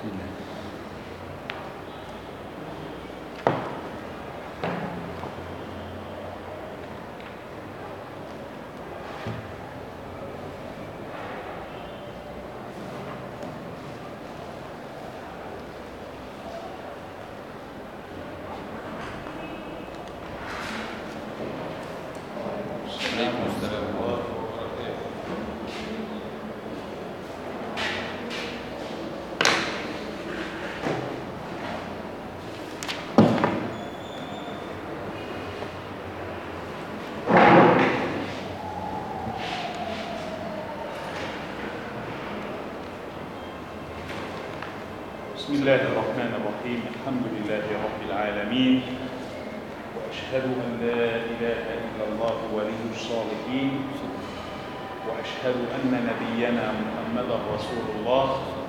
بسم الله عليكم السلام ورحمة الله وبركاته بسم الله الرحمن الرحيم الحمد لله رب العالمين وأشهد أن لا إله إلا الله ولي الصالحين وأشهد أن نبينا محمدا رسول الله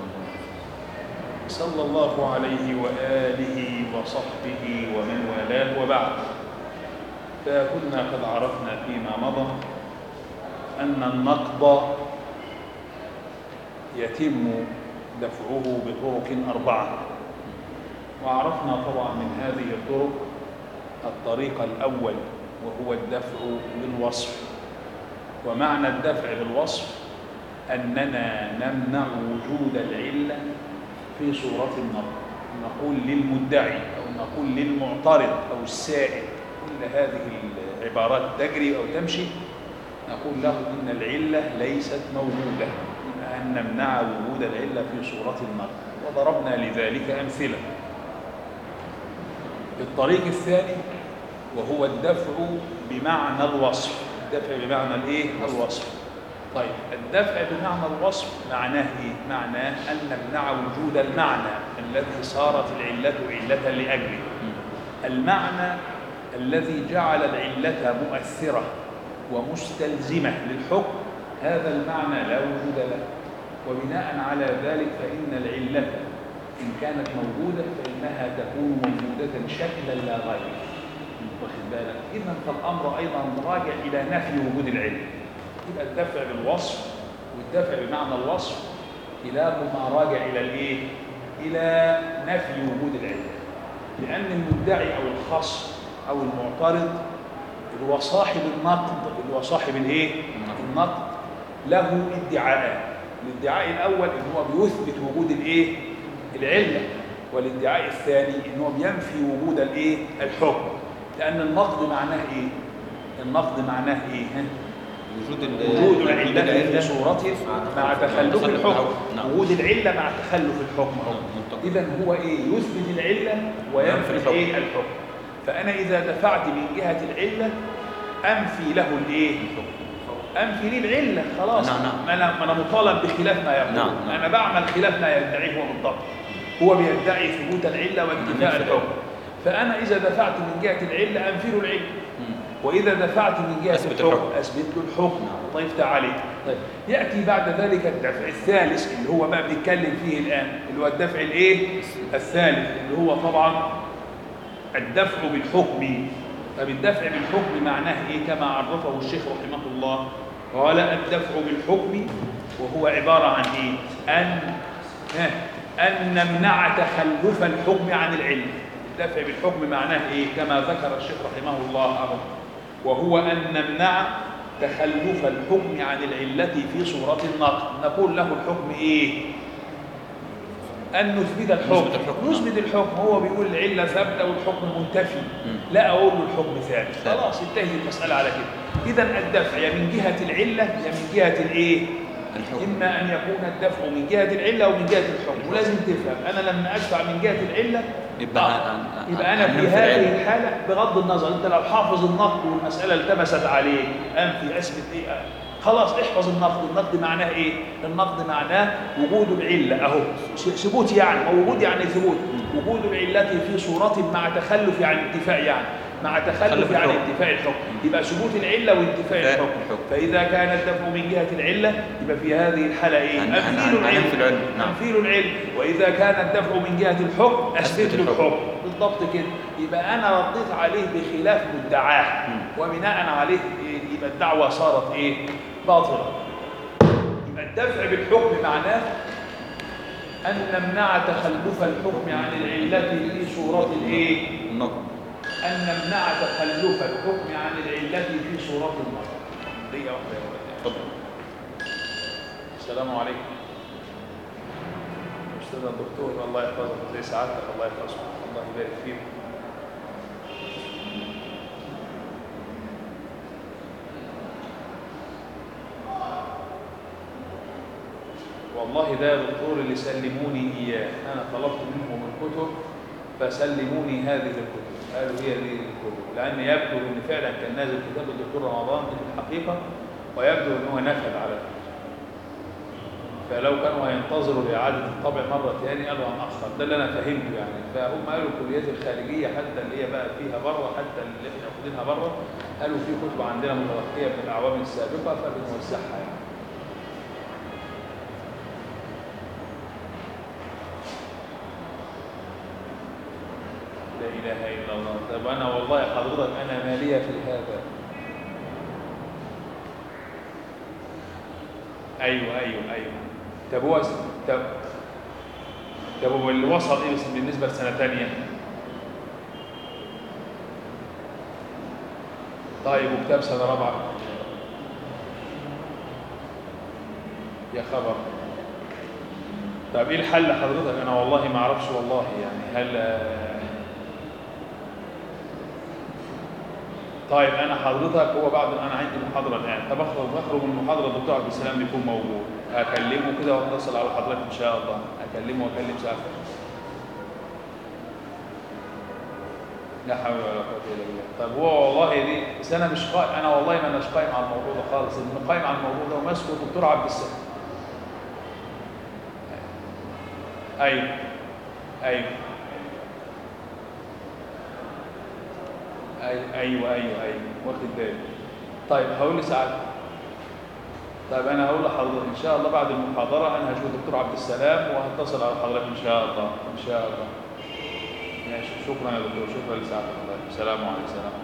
صلى الله عليه وآله وصحبه ومن والاه وبعد فكنا قد عرفنا فيما مضى أن النقض يتم دفعه بطرق أربعة وعرفنا طبعا من هذه الطرق الطريق الأول وهو الدفع بالوصف ومعنى الدفع بالوصف أننا نمنع وجود العلة في صورة النقض نقول للمدعي أو نقول للمعترض أو السائل كل هذه العبارات تجري أو تمشي نقول له إن العلة ليست موجودة أن نمنع وجود العلة في صورة النقض وضربنا لذلك أمثلة الطريق الثاني وهو الدفع بمعنى الوصف الدفع بمعنى الايه الوصف طيب الدفع بمعنى الوصف معناه ايه معناه ان نمنع وجود المعنى الذي صارت العله عله لاجله المعنى الذي جعل العله مؤثره ومستلزمه للحكم هذا المعنى لا وجود له وبناء على ذلك فان العله ان كانت موجوده فانها تكون موجوده شكلا لا غير واخد بالك اذا فالامر ايضا راجع الى نفي وجود العلم يبقى الدفع بالوصف والدفع بمعنى الوصف كلاهما راجع الى الايه الى نفي وجود العلم لان المدعي او الخصم او المعترض اللي هو صاحب النقد اللي هو صاحب الايه النقد له ادعاءات الادعاء الاول ان هو بيثبت وجود الايه العله والادعاء الثاني ان هو بينفي وجود الايه الحكم لأن النقد معناه إيه؟ النقد معناه إيه؟ ها؟ وجود وجود العلة في صورته مع تخلف الحكم نعم. وجود العلة مع تخلف الحكم نعم، منطقي. إذا هو إيه؟ يثبت العلة وينفي الحكم. الإيه؟ الحكم فأنا إذا دفعت من جهة العلة أنفي له الإيه؟ أنفي لي العلة خلاص نعم، نعم. ما أنا ما أنا مطالب بخلاف ما يقول نعم، نعم. أنا بعمل خلاف ما يدعيه هو بالضبط هو بيدعي ثبوت العلة وانتفاء نفي الحكم فأنا إذا دفعت من جهة العلة أنفي له العلة مم. وإذا دفعت من جهة أثبت الحكم الحكم. أثبت له الحكم نعم. طيب تعالي طيب يأتي بعد ذلك الدفع الثالث اللي هو بقى بنتكلم فيه الآن اللي هو الدفع الإيه؟ الثالث اللي هو طبعا الدفع بالحكم طب الدفع بالحكم معناه إيه كما عرفه الشيخ رحمه الله قال الدفع بالحكم وهو عبارة عن إيه؟ أن ها، أن نمنع تخلف الحكم عن العلم الدفع بالحكم معناه إيه كما ذكر الشيخ رحمه الله أهو وهو أن نمنع تخلف الحكم عن العلة في صورة النقد نقول له الحكم إيه أن نثبت الحكم نثبت الحكم. نثبت الحكم هو بيقول العلة ثابتة والحكم منتفي مم. لا أقول له الحكم ثابت ثابت. خلاص انتهت المسألة على كده إذا الدفع يا من جهة العلة يا من جهة الإيه الحكم. إما أن يكون الدفع من جهة العلة ومن جهة الحكم ولازم تفهم أنا لما أدفع من جهة العلة يبقى آه، أن- أن- يبقى أنا أن في ننفي هذه العلة. الحالة بغض النظر أنت لو حافظ النقد والمسألة التمست عليه أنفي أثبت إيه آه، خلاص احفظ النقد النقد معناه إيه النقد معناه وجود العلة أهو س- ثبوت يعني ما وجود يعني ثبوت وجود العلة في صورة مع تخلف عن انتفاء يعني مع تخلف تخلف عن الحكم. انتفاء الحكم يبقى ثبوت العلة وانتفاء انتفاء الحكم الحكم. فإذا كان الدفع من جهة العلة يبقى في هذه الحالة إيه أن- أن- أنفي له أن- العلم أنفي العلم، نعم. أنفي له العلم وإذا كان الدفع من جهة الحكم أثبت أثبت له الحكم. الحكم بالضبط كده يبقى أنا رديت عليه بخلاف مدعاه مم. وبناء عليه إيه؟ يبقى الدعوة صارت إيه باطلة يبقى الدفع بالحكم معناه أن نمنع تخلف الحكم عن العلة في صورة الإيه؟ النقد أن نمنع تخلف الحكم عن العلة في صورة النظر دقيقة واحدة يا ولد اتفضل السلام عليكم أستاذ الدكتور الله يحفظك زي سعادتك الله يحفظك الله يبارك فيك والله ده يا دكتور اللي سلموني إياه أنا طلبت منهم الكتب فسلموني هذه الكتب قالوا هي دي الكتب لأن يبدو أن فعلا كان نازل كتاب الدكتور رمضان في الحقيقة ويبدو أنه نفذ على فكرة فلو كانوا هينتظروا لإعادة الطبع مرة تاني قالوا هنأخر ده اللي أنا فهمته يعني فهم قالوا الكليات الخارجية حتى اللي هي بقى فيها بره حتى اللي احنا واخدينها بره قالوا في كتب عندنا متبقية من الأعوام السابقة فبنوزعها يعني لا إله إلا الله طب أنا والله حضرتك أنا مالية في هذا أيوه أيوه أيوه طب هو طب طب هو اللي وصل إيه بس بالنسبة لسنة تانية طيب وكتاب سنة رابعة يا خبر طب ايه الحل حضرتك انا والله ما اعرفش والله يعني هل طيب انا حضرتك هو بعد انا عندي محاضره الان طب اخرج اخرج من المحاضره الدكتور عبد السلام بيكون موجود اكلمه كده واتصل على حضرتك ان شاء الله اكلمه واكلم سافر لا حول ولا قوه الا بالله طب هو والله دي بس انا مش قائم انا والله ما اناش قايم على الموضوع ده خالص اللي قايم على الموضوع ده وماسكه الدكتور عبد السلام ايوه ايوه أي- ايوه ايوه ايوه واخد بالي طيب هقول لسعادتك طيب انا هقول لحضرتك ان شاء الله بعد المحاضره انا هشوف الدكتور عبد السلام وهتصل على حضرتك ان شاء الله ان شاء الله ماشي شكرا يا دكتور شكرا لسعادتك الله السلام عليكم السلام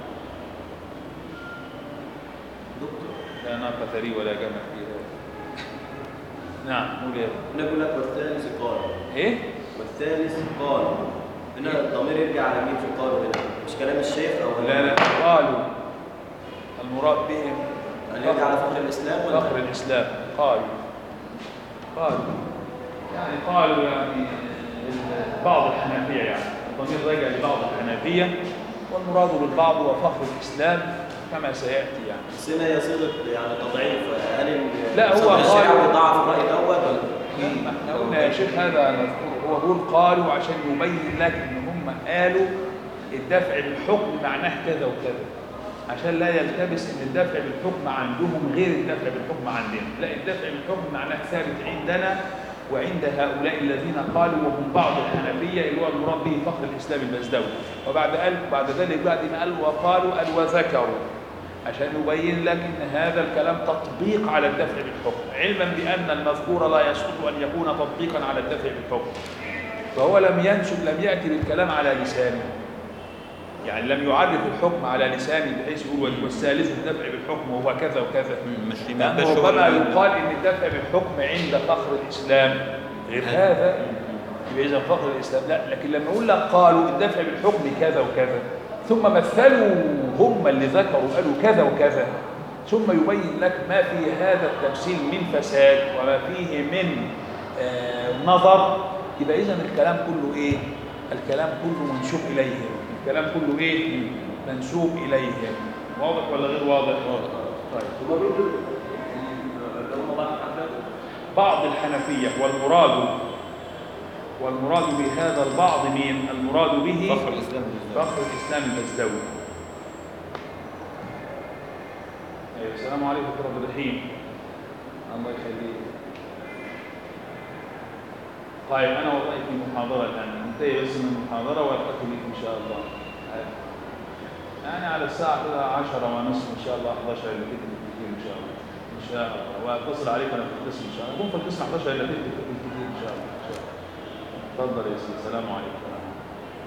دكتور لا ناقه ثري ولا جمل فيها نعم قول يا نقول لك والثالث قال ايه والثالث قال هنا الضمير يرجع على مين في قالوا هنا مش كلام الشيخ او لا لا قالوا المراد بهم هل يرجع على فخر الاسلام ولا فخر الإسلام قالوا قالوا يعني قالوا يعني ال- بعض الحنفية يعني الضمير راجع لبعض الحنفية والمراد بالبعض هو فخر الإسلام كما سيأتي يعني بس هنا هي صيغه يعني تضعيف هل ال- لا، هو صدر الشريعه قال- بيضعف الراي الاول ولا ما احنا قلنا يا شيخ هذا مذكور هو بيقول قالوا عشان يبين لك ان هم قالوا الدفع بالحكم معناه كذا وكذا عشان لا يلتبس ان الدفع بالحكم عندهم غير الدفع بالحكم عندنا لا الدفع بالحكم معناه ثابت عندنا وعند هؤلاء الذين قالوا وهم بعض الحنفيه اللي هو المراد به فخر الاسلام المزدوي وبعد قال بعد ذلك بعد ما قال وقالوا قال وذكروا عشان يبين لك ان هذا الكلام تطبيق على الدفع بالحكم علما بان المذكور لا يسقط ان يكون تطبيقا على الدفع بالحكم فهو لم ينسب لم ياتي بالكلام على لسانه يعني لم يعرف الحكم على لسانه بحيث يقول والثالث الدفع بالحكم وهو كذا وكذا مش في لأنه مادة ربما شغل يقال ان الدفع بالحكم عند فخر الاسلام غير هذا يبقى اذا فخر الاسلام لا لكن لما يقول لك قالوا الدفع بالحكم كذا وكذا ثم مثلوا هم اللي ذكروا قالوا كذا وكذا ثم يبين لك ما في هذا التمثيل من فساد وما فيه من آه نظر يبقى اذا الكلام كله ايه الكلام كله منسوب اليهم الكلام كله ايه منسوب اليهم واضح ولا غير واضح طيب هم بيقولوا اللي هم بعض الحنفية بعض الحنفية والمراد والمراد بهذا البعض مين؟ المراد به فخر الإسلام بالإسلام. فخر الإسلام المزدوي أيوة، السلام عليكم ورحمة الله الرحيم الله يخليك طيب أنا والله في محاضرة الآن انتهي بس من المحاضرة وألقاكم بك إن شاء الله يعني على الساعة كده 10 ونصف إن شاء الله 11 إلا كده بالكثير إن شاء الله إن شاء الله وأتصل عليك أنا في القسم إن شاء الله أكون في القسم 11 إلا كده بالكثير إن شاء الله إن شاء الله تفضل يا سيدي السلام عليكم ورحمة الله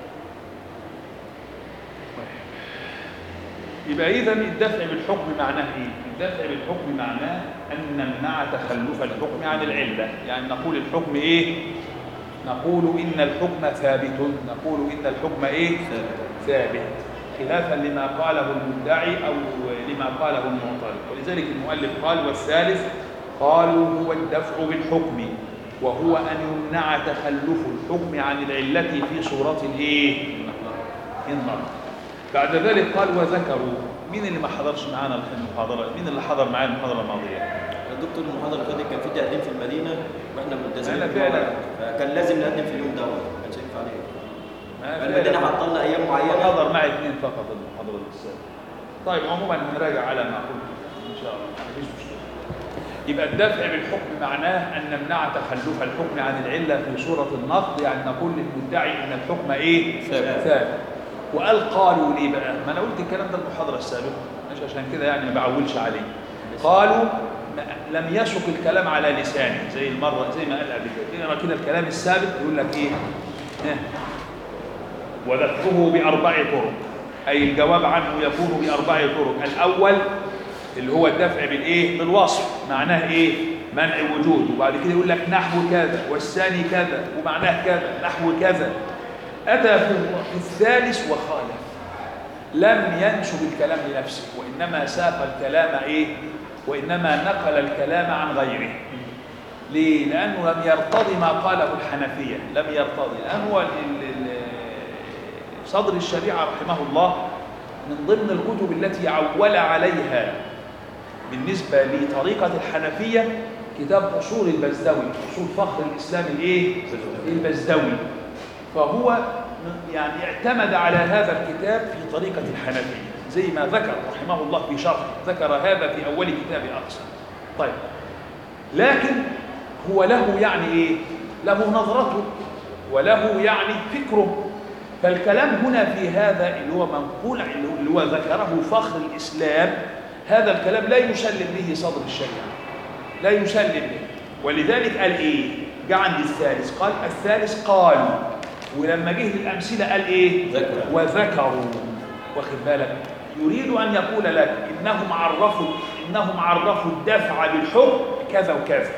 يبقى إذا الدفع بالحكم معناه إيه؟ الدفع بالحكم معناه أن نمنع تخلف الحكم عن العلة، يعني نقول الحكم إيه؟ نقول إن الحكم ثابت نقول إن الحكم إيه ثابت خلافا لما قاله المدعي أو لما قاله المعترض ولذلك المؤلف قال والثالث قالوا هو الدفع بالحكم وهو أن يمنع تخلف الحكم عن العلة في صورة الإيه؟ النار بعد ذلك قال وذكروا مين اللي ما حضرش معانا المحاضرة مين اللي حضر معانا المحاضرة الماضية يا دكتور المحاضره اللي فاتت كان في تقديم في المدينه واحنا ملتزمين أنا بالموعد. فعلا. فكان لازم نقدم في اليوم ده ما كانش ينفع عليه ما المدينه فعلا. حط لنا ايام معينه حضر معي اثنين فقط المحاضرة السابقة طيب عموما نراجع على ما قلت ان شاء الله مفيش مشكلة يبقى الدفع بالحكم معناه ان نمنع تخلف الحكم عن العلة في صورة النقد يعني نقول للمدعي ان الحكم ايه؟ ثابت. ثابت وقال قالوا ليه بقى؟ ما انا قلت الكلام ده المحاضرة السابقة مش عشان كده يعني ما بعولش عليه قالوا ما- لم يسق الكلام على لسانه زي المرة زي ما قال قبل كده اقرا كده الكلام السابق يقول لك ايه؟ ها ودفعه بأربع طرق أي الجواب عنه يكون بأربع طرق الأول اللي هو الدفع بالإيه؟ بالوصف معناه إيه؟ منع وجود وبعد كده يقول لك نحو كذا والثاني كذا ومعناه كذا نحو كذا أتى في في الثالث وخالف لم ينسب الكلام لنفسه وإنما ساق الكلام إيه؟ وإنما نقل الكلام عن غيره ليه؟ لأنه لم يرتضي ما قاله الحنفية لم يرتضي لأن هو ال- ال- ال- صدر الشريعة رحمه الله من ضمن الكتب التي عول عليها بالنسبة لطريقة الحنفية كتاب أصول البزدوي أصول فخر الإسلام الإيه؟ البزدوي فهو من- يعني اعتمد على هذا الكتاب في طريقة الحنفية زي ما ذكر رحمه الله في شرح ذكر هذا في أول كتاب أقصى طيب لكن هو له يعني ايه له نظرته وله يعني فكره فالكلام هنا في هذا اللي هو منقول اللي هو ذكره فخر الاسلام هذا الكلام لا يسلم به صدر الشريعه لا يسلم به ولذلك قال ايه جاء عند الثالث قال الثالث قالوا ولما جه للامثله قال ايه ذكر. وذكروا واخد بالك يريد ان يقول لك انهم عرفوا انهم عرفوا الدفع بالحكم كذا وكذا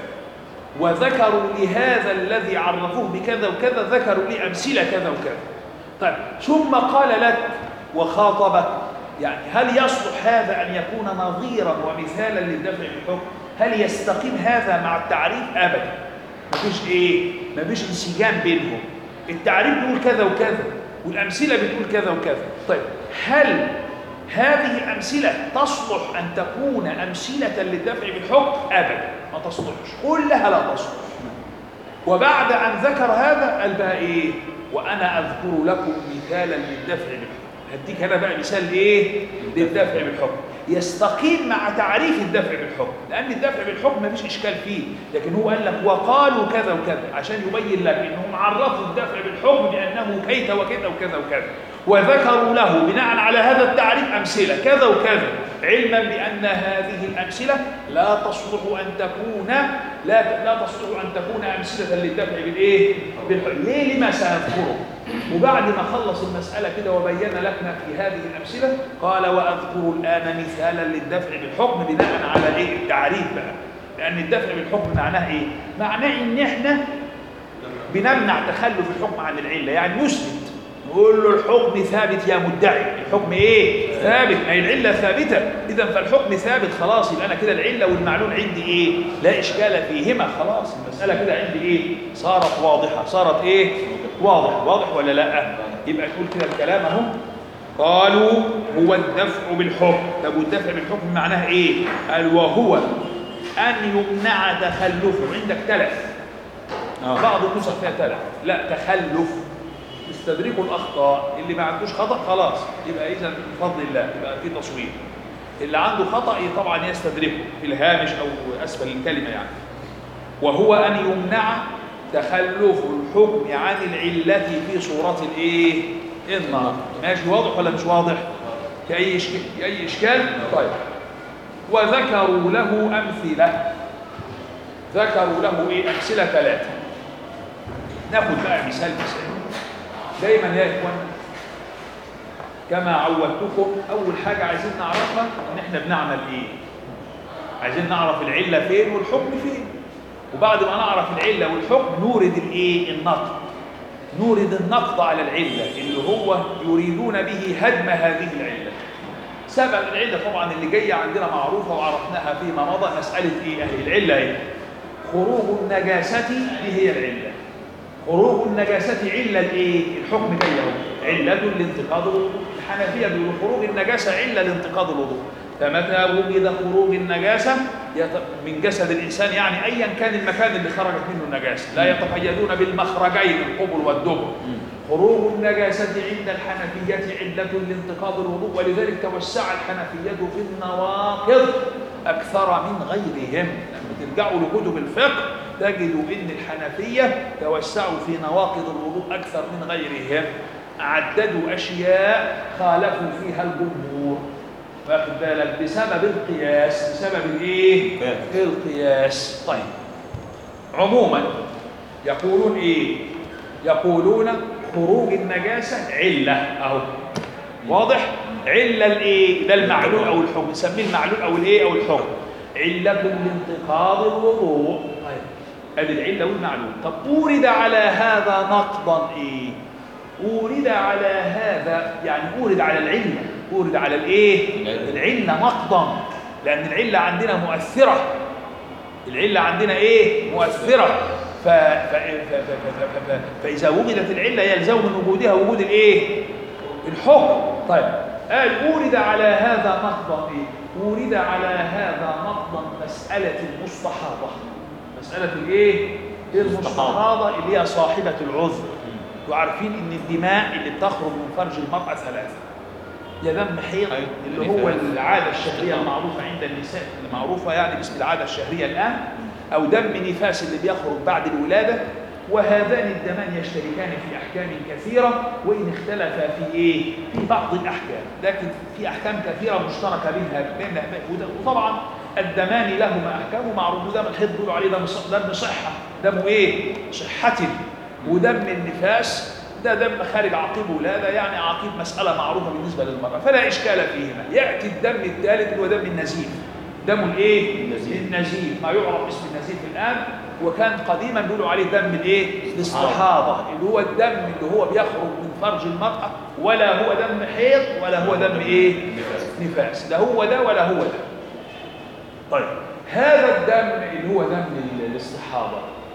وذكروا لهذا الذي عرفوه بكذا وكذا ذكروا لي امثله كذا وكذا طيب ثم قال لك وخاطبك يعني هل يصلح هذا ان يكون نظيرا ومثالا للدفع بالحكم هل يستقيم هذا مع التعريف ابدا مفيش ايه مفيش انسجام بينهم التعريف بيقول كذا وكذا والامثله بتقول كذا وكذا طيب هل هذه الامثله تصلح ان تكون امثله للدفع بالحكم ابدا ما تصلحش كلها لا تصلح وبعد ان ذكر هذا قال بقى ايه وانا اذكر لكم مثالا للدفع بالحكم هديك انا بقى مثال ايه للدفع بالحكم يستقيم مع تعريف الدفع بالحكم لان الدفع بالحكم مفيش اشكال فيه لكن هو قال لك وقالوا كذا وكذا عشان يبين لك انهم عرفوا الدفع بالحكم بانه كيت وكذا وكذا وكذا وذكروا له بناء على هذا التعريف امثله كذا وكذا علما بان هذه الامثله لا تصلح ان تكون لا لا تصلح ان تكون امثله للدفع بالايه بالحكم ليه لما ساذكره وبعد ما خلص المسألة كده وبين لنا في هذه الأمثلة قال وأذكر الآن مثالا للدفع بالحكم بناء على إيه التعريف بقى لأن الدفع بالحكم معناه إيه؟ معناه إن إحنا بنمنع تخلف الحكم عن العلة يعني نثبت نقول له الحكم ثابت يا مدعي الحكم ايه ثابت اي العله ثابته اذا فالحكم ثابت خلاص يبقى انا كده العله والمعلول عندي ايه لا اشكال فيهما خلاص المساله كده عندي ايه صارت واضحه صارت ايه واضح واضح ولا لا يبقى تقول كده الكلام اهو قالوا هو الدفع بالحكم طب والدفع بالحكم معناه ايه قال وهو ان يمنع تخلفه عندك تلف بعض النسخ فيها تلف لا تخلف استدركوا الاخطاء اللي ما عندوش خطا خلاص يبقى اذا بفضل الله يبقى في تصوير اللي عنده خطا طبعا يستدركه في الهامش او اسفل الكلمه يعني وهو ان يمنع تخلف الحكم عن العله في صوره الايه النار ماشي واضح ولا مش واضح في اي اشكال في اي اشكال طيب وذكروا له امثله ذكروا له ايه امثله ثلاثه ناخد بقى مثال مثال دايما يا اخوان كما عودتكم اول حاجه عايزين نعرفها ان احنا بنعمل ايه عايزين نعرف العله فين والحكم فين وبعد ما نعرف العله والحكم نورد الايه النقد نورد النقد على العله اللي هو يريدون به هدم هذه العله سبب العله طبعا اللي جايه عندنا معروفه وعرفناها فيما مضى مساله ايه اهي العله ايه خروج النجاسه دي هي العله خروج النجاسة علة الايه؟ الحكم جاي اهو علة لانتقاض الوضوء الحنفية بيقولوا خروج النجاسة علة لانتقاض الوضوء فمتى وجد خروج النجاسة يت- من جسد الإنسان يعني أيا كان المكان اللي خرجت منه النجاسة لا يتقيدون بالمخرجين القبل والدبر خروج النجاسة عند الحنفية علة لانتقاض الوضوء ولذلك توسع الحنفية في النواقض أكثر من غيرهم لما ترجعوا لكتب الفقه تجدوا أن الحنفية توسعوا في نواقض الوضوء أكثر من غيرهم عددوا أشياء خالفوا فيها الجمهور واخد بالك بسبب القياس بسبب الايه؟ قياس. القياس طيب عموما يقولون ايه؟ يقولون خروج النجاسة علة اهو واضح؟ علة الايه؟ ده المعلول او الحكم نسميه المعلول او الايه او الحكم علة لانتقاض الوضوء طيب ادي العلة والمعلول طب أورد على هذا نقضا ايه؟ أورد على هذا يعني أورد على العلة أورد على الايه؟ العلة. العلة نقضا لأن العلة عندنا مؤثرة العلة عندنا ايه؟ مؤثرة ف... ف... ف... ف... ف... ف... ف... فإذا وجدت العلة يلزم من وجودها وجود الايه؟ الحكم طيب قال أورد على هذا نقضا ايه؟ أورد على هذا نقضا مسألة المستحاضة مسألة الايه؟ المستحاضة اللي هي صاحبة العذر وعارفين ان الدماء اللي بتخرج من فرج المرأة ثلاثة يا دم حيض أيوة. اللي هو العادة الشهرية المعروفة عند النساء المعروفة يعني باسم العادة الشهرية الآن أو دم نفاس اللي بيخرج بعد الولادة وهذان الدمان يشتركان في أحكام كثيرة وإن اختلفا في إيه؟ في بعض الأحكام لكن في أحكام كثيرة مشتركة بينها بين وده- وطبعا الدمان لهما أحكام معروف دم الحيض بيقولوا عليه دم ص- دم صحة دم إيه؟ صحة ودم النفاس ده دم خارج عقيب ولادة يعني عقيب مسألة معروفة بالنسبة للمرأة فلا إشكال فيهما يأتي الدم الثالث اللي هو دم النزيف دم الايه النزيف. النزيف ما يعرف اسم النزيف الآن وكان قديما بيقولوا عليه دم الايه الاستحاضة اللي هو الدم اللي هو بيخرج من فرج المرأة ولا هو دم حيض ولا هو دم ايه نفاس لا هو ده ولا هو ده طيب هذا الدم اللي هو دم الاستحاضة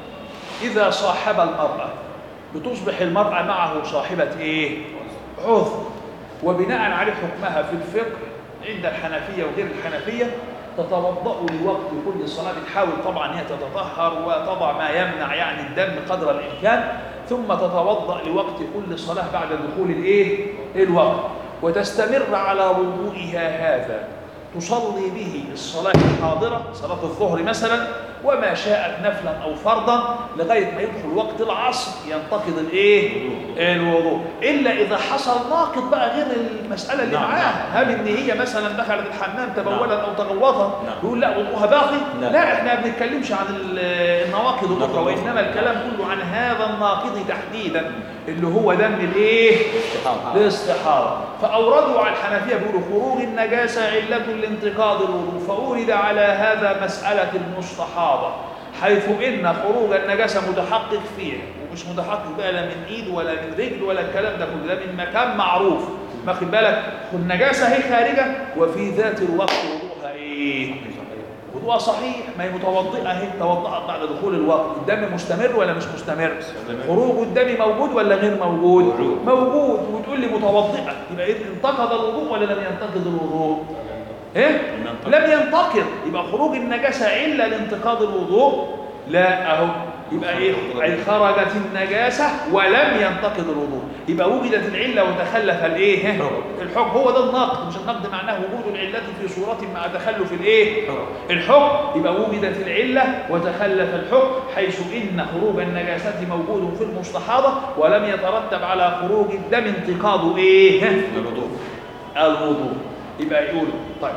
إذا صاحب المرأة بتصبح المرأة معه صاحبة إيه؟ عذر وبناء عليه حكمها في الفقه عند الحنفية وغير الحنفية تتوضأ لوقت كل صلاة بتحاول طبعا هي تتطهر وتضع ما يمنع يعني الدم قدر الإمكان ثم تتوضأ لوقت كل صلاة بعد دخول الإيه؟ الوقت وتستمر على وضوئها هذا تصلي به الصلاة الحاضرة صلاة الظهر مثلا وما شاءت نفلا أو فرضا لغاية ما يدخل وقت العصر ينتقض الإيه؟ الوضوء إلا إذا حصل ناقض بقى غير المسألة اللي نعم، معاها هل إن هي مثلا دخلت الحمام تبولت أو تغوطت نعم. يقول لا وضوءها باقي لا. لا إحنا ما بنتكلمش عن ال- النواقض الأخرى ناقض الأخرى. وإنما الكلام كله عن هذا الناقض تحديدا اللي هو دم الإيه؟ استحاضة. الاستحاضة فأوردوا على الحنفية بيقولوا خروج النجاسة علة لانتقاض الوضوء فأورد على هذا مسألة المستحاضة حيث إن خروج النجاسة متحقق فيه ومش متحقق بقى لا من إيد ولا من رجل ولا الكلام ده كله ده من مكان معروف واخد بالك النجاسة هي خارجة وفي ذات الوقت وضوءها إيه؟ وضوءها صحيح ما هي متوضئة اهي توضأت بعد دخول الوقت الدم مستمر ولا مش مستمر خروج الدم موجود ولا غير موجود موجود. موجود وتقول لي متوضئة يبقى إيه انتقض الوضوء ولا لم ينتقض الوضوء ايه ينتقض. لم ينتقض يبقى خروج النجاسة إلا لانتقاض الوضوء لا اهو يبقى ايه أي خرجت النجاسة ولم ينتقض الوضوء يبقى وجدت العلة وتخلف الايه ها؟ الحكم هو ده النقد مش النقد معناه وجود العلة في صورة مع تخلف الايه الحكم يبقى وجدت العلة وتخلف الحكم حيث إن خروج النجاسة موجود في المستحاضة ولم يترتب على خروج الدم انتقاض ايه ها؟ الوضوء الوضوء يبقى يقول طيب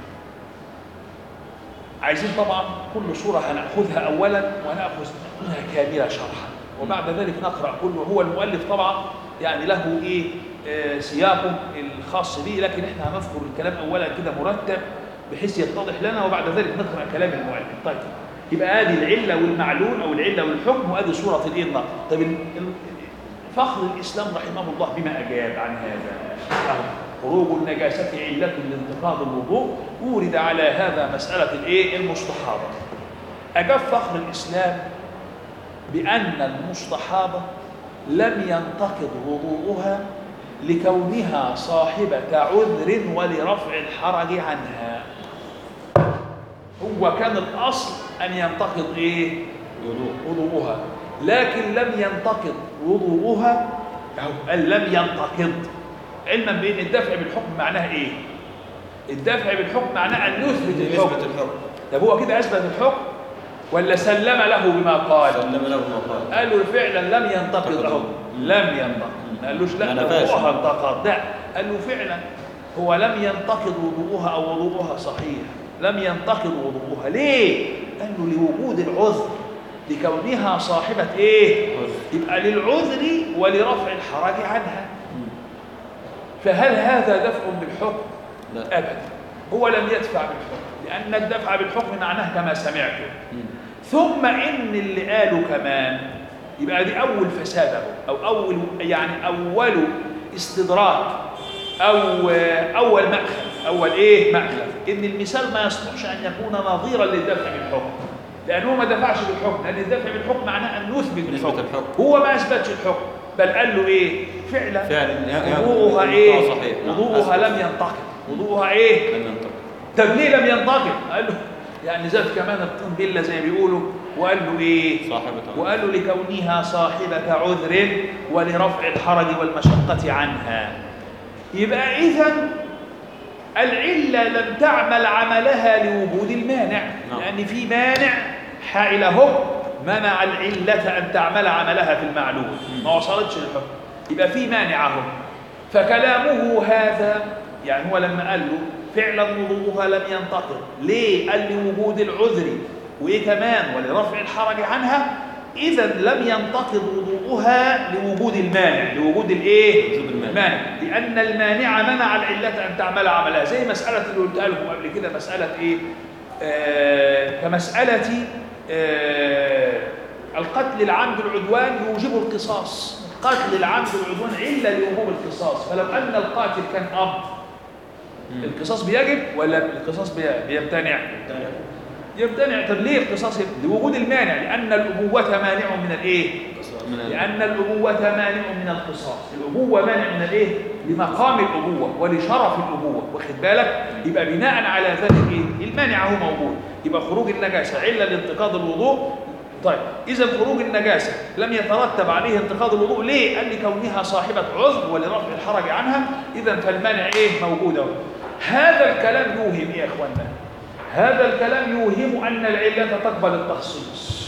عايزين طبعا كل صورة هنأخذها أولا ونأخذ نأخذها كاملة شرحا وبعد ذلك نقرأ كله هو المؤلف طبعا يعني له إيه آه سياقه الخاص به لكن احنا هنذكر الكلام أولا كده مرتب بحيث يتضح لنا وبعد ذلك نقرأ كلام المؤلف طيب يبقى ادي العله والمعلول او العله والحكم وادي صوره الايه النقد طيب ال- ال- فخر الاسلام رحمه الله بما اجاب عن هذا أهو خروج النجاسه عله لانتقاض الوضوء ورد على هذا مساله الايه المستحاضه اجاب فخر الاسلام بان المستحاضه لم ينتقض وضوءها لكونها صاحبه عذر ولرفع الحرج عنها هو كان الاصل ان ينتقض ايه وضوء وضوءها لكن لم ينتقض وضوءها أو قال لم ينتقض علما بان الدفع بالحكم معناه ايه الدفع بالحكم معناه ان يثبت يثبت الحكم الحكم طب هو كده اثبت الحكم ولا سلم له بما قال سلم له ما قال قال له فعلا لم ينتقض انتقض. اهو لم ينتقض ما قالوش لا ما نفاش. وضوءها انتقض لا قال له فعلا هو لم ينتقض وضوءها او وضوءها صحيح لم ينتقض وضوءها ليه قال له لوجود العذر لكونها صاحبة ايه عذر. يبقى للعذر ولرفع الحرج عنها فهل هذا دفع بالحكم لا ابدا هو لم يدفع بالحكم لان الدفع بالحكم معناه كما سمعته مم. ثم ان اللي قالوا كمان يبقى دي اول فساد اهو او اول يعني اول استدراك او اول مأخذ اول ايه مأخذ ان المثال ما يصلحش ان يكون نظيرا للدفع بالحكم لانه ما دفعش بالحكم لان الدفع بالحكم معناه ان يثبت نثبت الحكم الحكم. هو ما اثبتش الحكم بل قال له ايه فعلا فعلا يا- يا- وضوءها وضوءها ايه صحيح. نعم. وضوءها أثبت. لم ينتقد وضوءها ايه لم ينتقض طب ليه لم ينتقد قال له يعني زاد كمان الطين بله زي ما بيقولوا وقال له ايه صاحبة وقال له لكونها صاحبة عذر ولرفع الحرج والمشقة عنها يبقى إذا العلة لم تعمل عملها لوجود المانع نعم. لأن في مانع حائل اهو منع العلة أن تعمل عملها في المعلوم ما وصلتش للحكم يبقى في مانع اهو فكلامه هذا يعني هو لما قال له فعلا وضوءها لم ينتقض ليه قال لوجود العذر وايه كمان ولرفع الحرج عنها اذا لم ينتقض وضوءها لوجود المانع لوجود الايه وجود المانع. المانع لان المانع منع العله ان تعمل عملها زي مساله اللي قلتها لكم قبل كده مساله ايه آه كمساله آه القتل العمد العدوان يوجب القصاص قتل العمد العدوان عله لوجوب القصاص فلو ان القاتل كان اب مم. القصاص بيجب ولا القصاص بي- بيمتنع تاني. يمتنع طب ليه القصاص يمتنع؟ لوجود المانع لان الابوه مانع من الايه من ال- لأن الأبوة مانع من القصاص الأبوة مانع من الإيه؟ لمقام الأبوة ولشرف الأبوة واخد بالك؟ يبقى بناء على ذلك إيه؟ المانع هو موجود يبقى خروج النجاسة علة لانتقاض الوضوء طيب إذا خروج النجاسة لم يترتب عليه انتقاض الوضوء ليه؟ قال لكونها صاحبة عذر ولرفع الحرج عنها إذا فالمانع إيه؟ موجود أهو هذا الكلام يوهم إيه يا إخواننا؟ هذا الكلام يوهم أن العلة تقبل التخصيص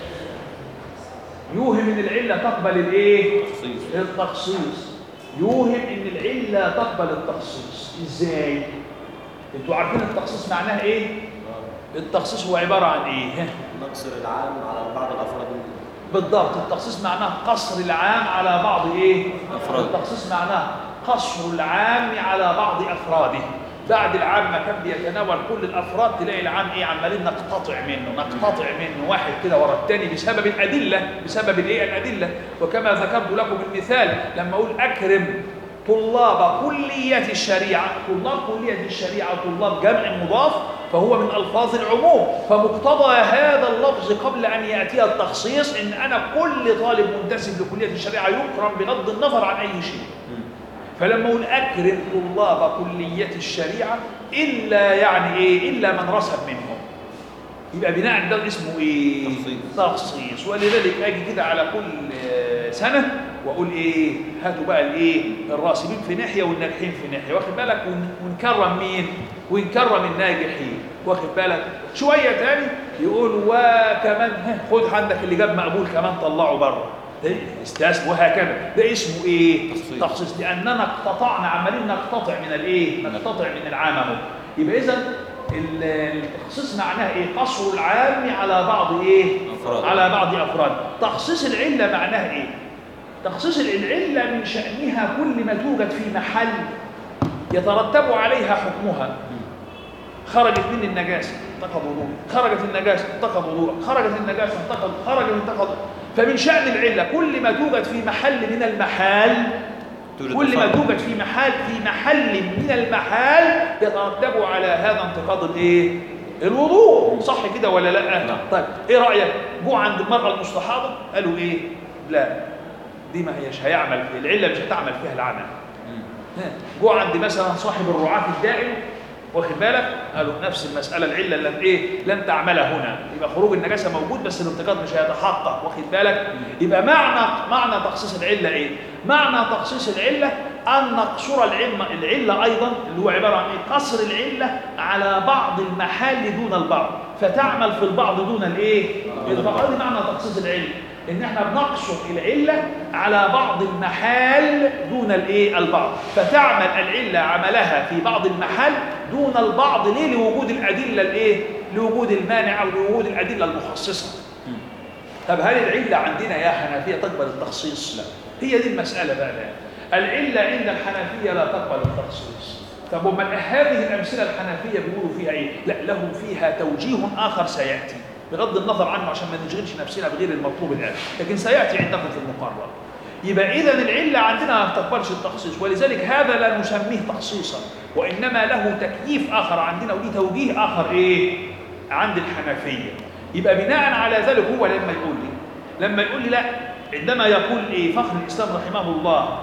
يوهم ان العله تقبل الايه تخصيص. التخصيص يوهم ان العله تقبل التخصيص ازاي انتوا عارفين التخصيص معناه ايه التخصيص هو عباره عن ايه نقصر العام على بعض الافراد منه. بالضبط التخصيص معناه قصر العام على بعض ايه أفراد. التخصيص معناه قصر العام على بعض افراده بعد العام ما كان بيتناول كل الافراد تلاقي العام ايه عمالين نقتطع منه نقتطع منه واحد كده ورا الثاني بسبب الادله بسبب الايه الادله وكما ذكرت لكم المثال لما اقول اكرم طلاب كلية الشريعة طلاب كلية الشريعة طلاب جمع مضاف فهو من ألفاظ العموم فمقتضى هذا اللفظ قبل أن يأتي التخصيص إن أنا كل طالب منتسب لكلية الشريعة يكرم بغض النظر عن أي شيء فلما اقول اكرم طلاب كليه الشريعه الا يعني ايه الا من رسب منهم يبقى بناء ده اسمه ايه تخصيص. تخصيص ولذلك اجي كده على كل آه، سنه واقول ايه هاتوا بقى الايه الراسبين في ناحيه والناجحين في ناحيه واخد بالك ون- ونكرم مين ونكرم الناجحين واخد بالك شويه تاني يقول وكمان ها، خد عندك اللي جاب مقبول كمان طلعه بره ده استاذ وهكذا ده اسمه ايه تخصيص. تخصيص لاننا اقتطعنا عمالين نقتطع من الايه نقتطع من العام اهو يبقى اذا ال- التخصيص معناه ايه قصر العام على بعض ايه أفراد. على بعض افراد تخصيص العله معناه ايه تخصيص العله من شانها كل ما توجد في محل يترتب عليها حكمها خرجت من النجاسه انتقض وضوء خرجت النجاسه انتقض وضوء خرجت النجاسه انتقض خرجت انتقض فمن شأن العلة كل ما توجد في محل من المحال توجد كل ما تفاعل. توجد في محل في محل من المحال يترتب على هذا انتقاض الايه الوضوء صح كده ولا لا نعم. طيب ايه رايك جو عند المراه المستحاضه قالوا ايه لا دي ما هيش هيعمل فيها العله مش هتعمل فيها العمل ها، جو عند مثلا صاحب الرعاة الدائم واخد بالك قالوا نفس المسألة العلة اللي ايه لن تعملها هنا يبقى خروج النجاسة موجود بس الانتقاد مش هيتحقق واخد بالك يبقى معنى معنى تخصيص العلة ايه معنى تخصيص العلة أن نقصر العلة, العلة أيضا اللي هو عبارة عن إيه؟ قصر العلة على بعض المحال دون البعض فتعمل في البعض دون الإيه؟ البعض هذه معنى تخصيص العلة إن إحنا بنقصر العلة على بعض المحال دون الإيه؟ البعض فتعمل العلة عملها في بعض المحال دون البعض ليه؟ لوجود الأدلة الإيه؟ لوجود المانع أو لوجود الأدلة المخصصة طب هل العلة عندنا يا حنفية تقبل التخصيص؟ لا هي دي المسألة بقى الآن العلة عند الحنفية لا تقبل التخصيص طب وما هذه الأمثلة الحنفية بيقولوا فيها إيه؟ لا لهم فيها توجيه آخر سيأتي بغض النظر عنه عشان ما نشغلش نفسنا بغير المطلوب الآن لكن سيأتي عندكم في المقرر يبقى إذا العلة عندنا ما تقبلش التخصيص ولذلك هذا لا نسميه تخصيصا وإنما له تكييف آخر عندنا وليه توجيه آخر إيه؟ عند الحنفية يبقى بناء على ذلك هو لما يقول لي لما يقول لي لا عندما يقول إيه فخر الإسلام رحمه الله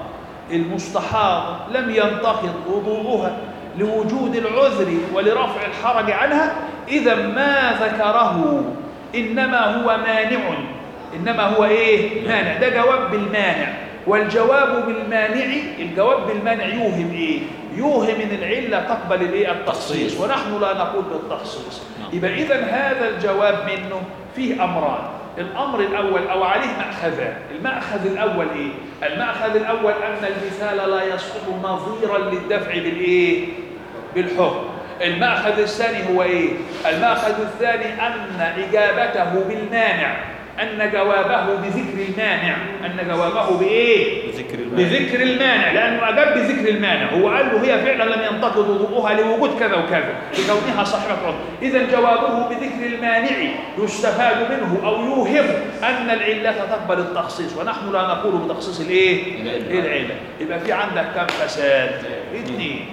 المستحاض لم ينتقض وضوءها لوجود العذر ولرفع الحرج عنها إذا ما ذكره إنما هو مانع إنما هو إيه مانع ده جواب بالمانع والجواب بالمانع الجواب بالمانع يوهم إيه يوهم ان العله تقبل الايه التخصيص ونحن لا نقول بالتخصيص نعم. يبقى اذا هذا الجواب منه فيه امران الامر الاول او عليه ماخذان الماخذ الاول ايه الماخذ الاول ان المثال لا يسقط نظيرا للدفع بالايه بالحكم الماخذ الثاني هو ايه الماخذ الثاني ان اجابته بالمانع ان جوابه بذكر المانع ان جوابه بايه بذكر المال بذكر المانع لانه اجاب بذكر المانع هو قال له هي فعلا لم ينتقض وضوءها لوجود كذا وكذا لكونها صاحبه عذر اذا جوابه بذكر المانع يستفاد منه او يوهم ان العله تقبل التخصيص ونحن لا نقول بتخصيص الايه العلة. العله يبقى في عندك كم فساد اثنين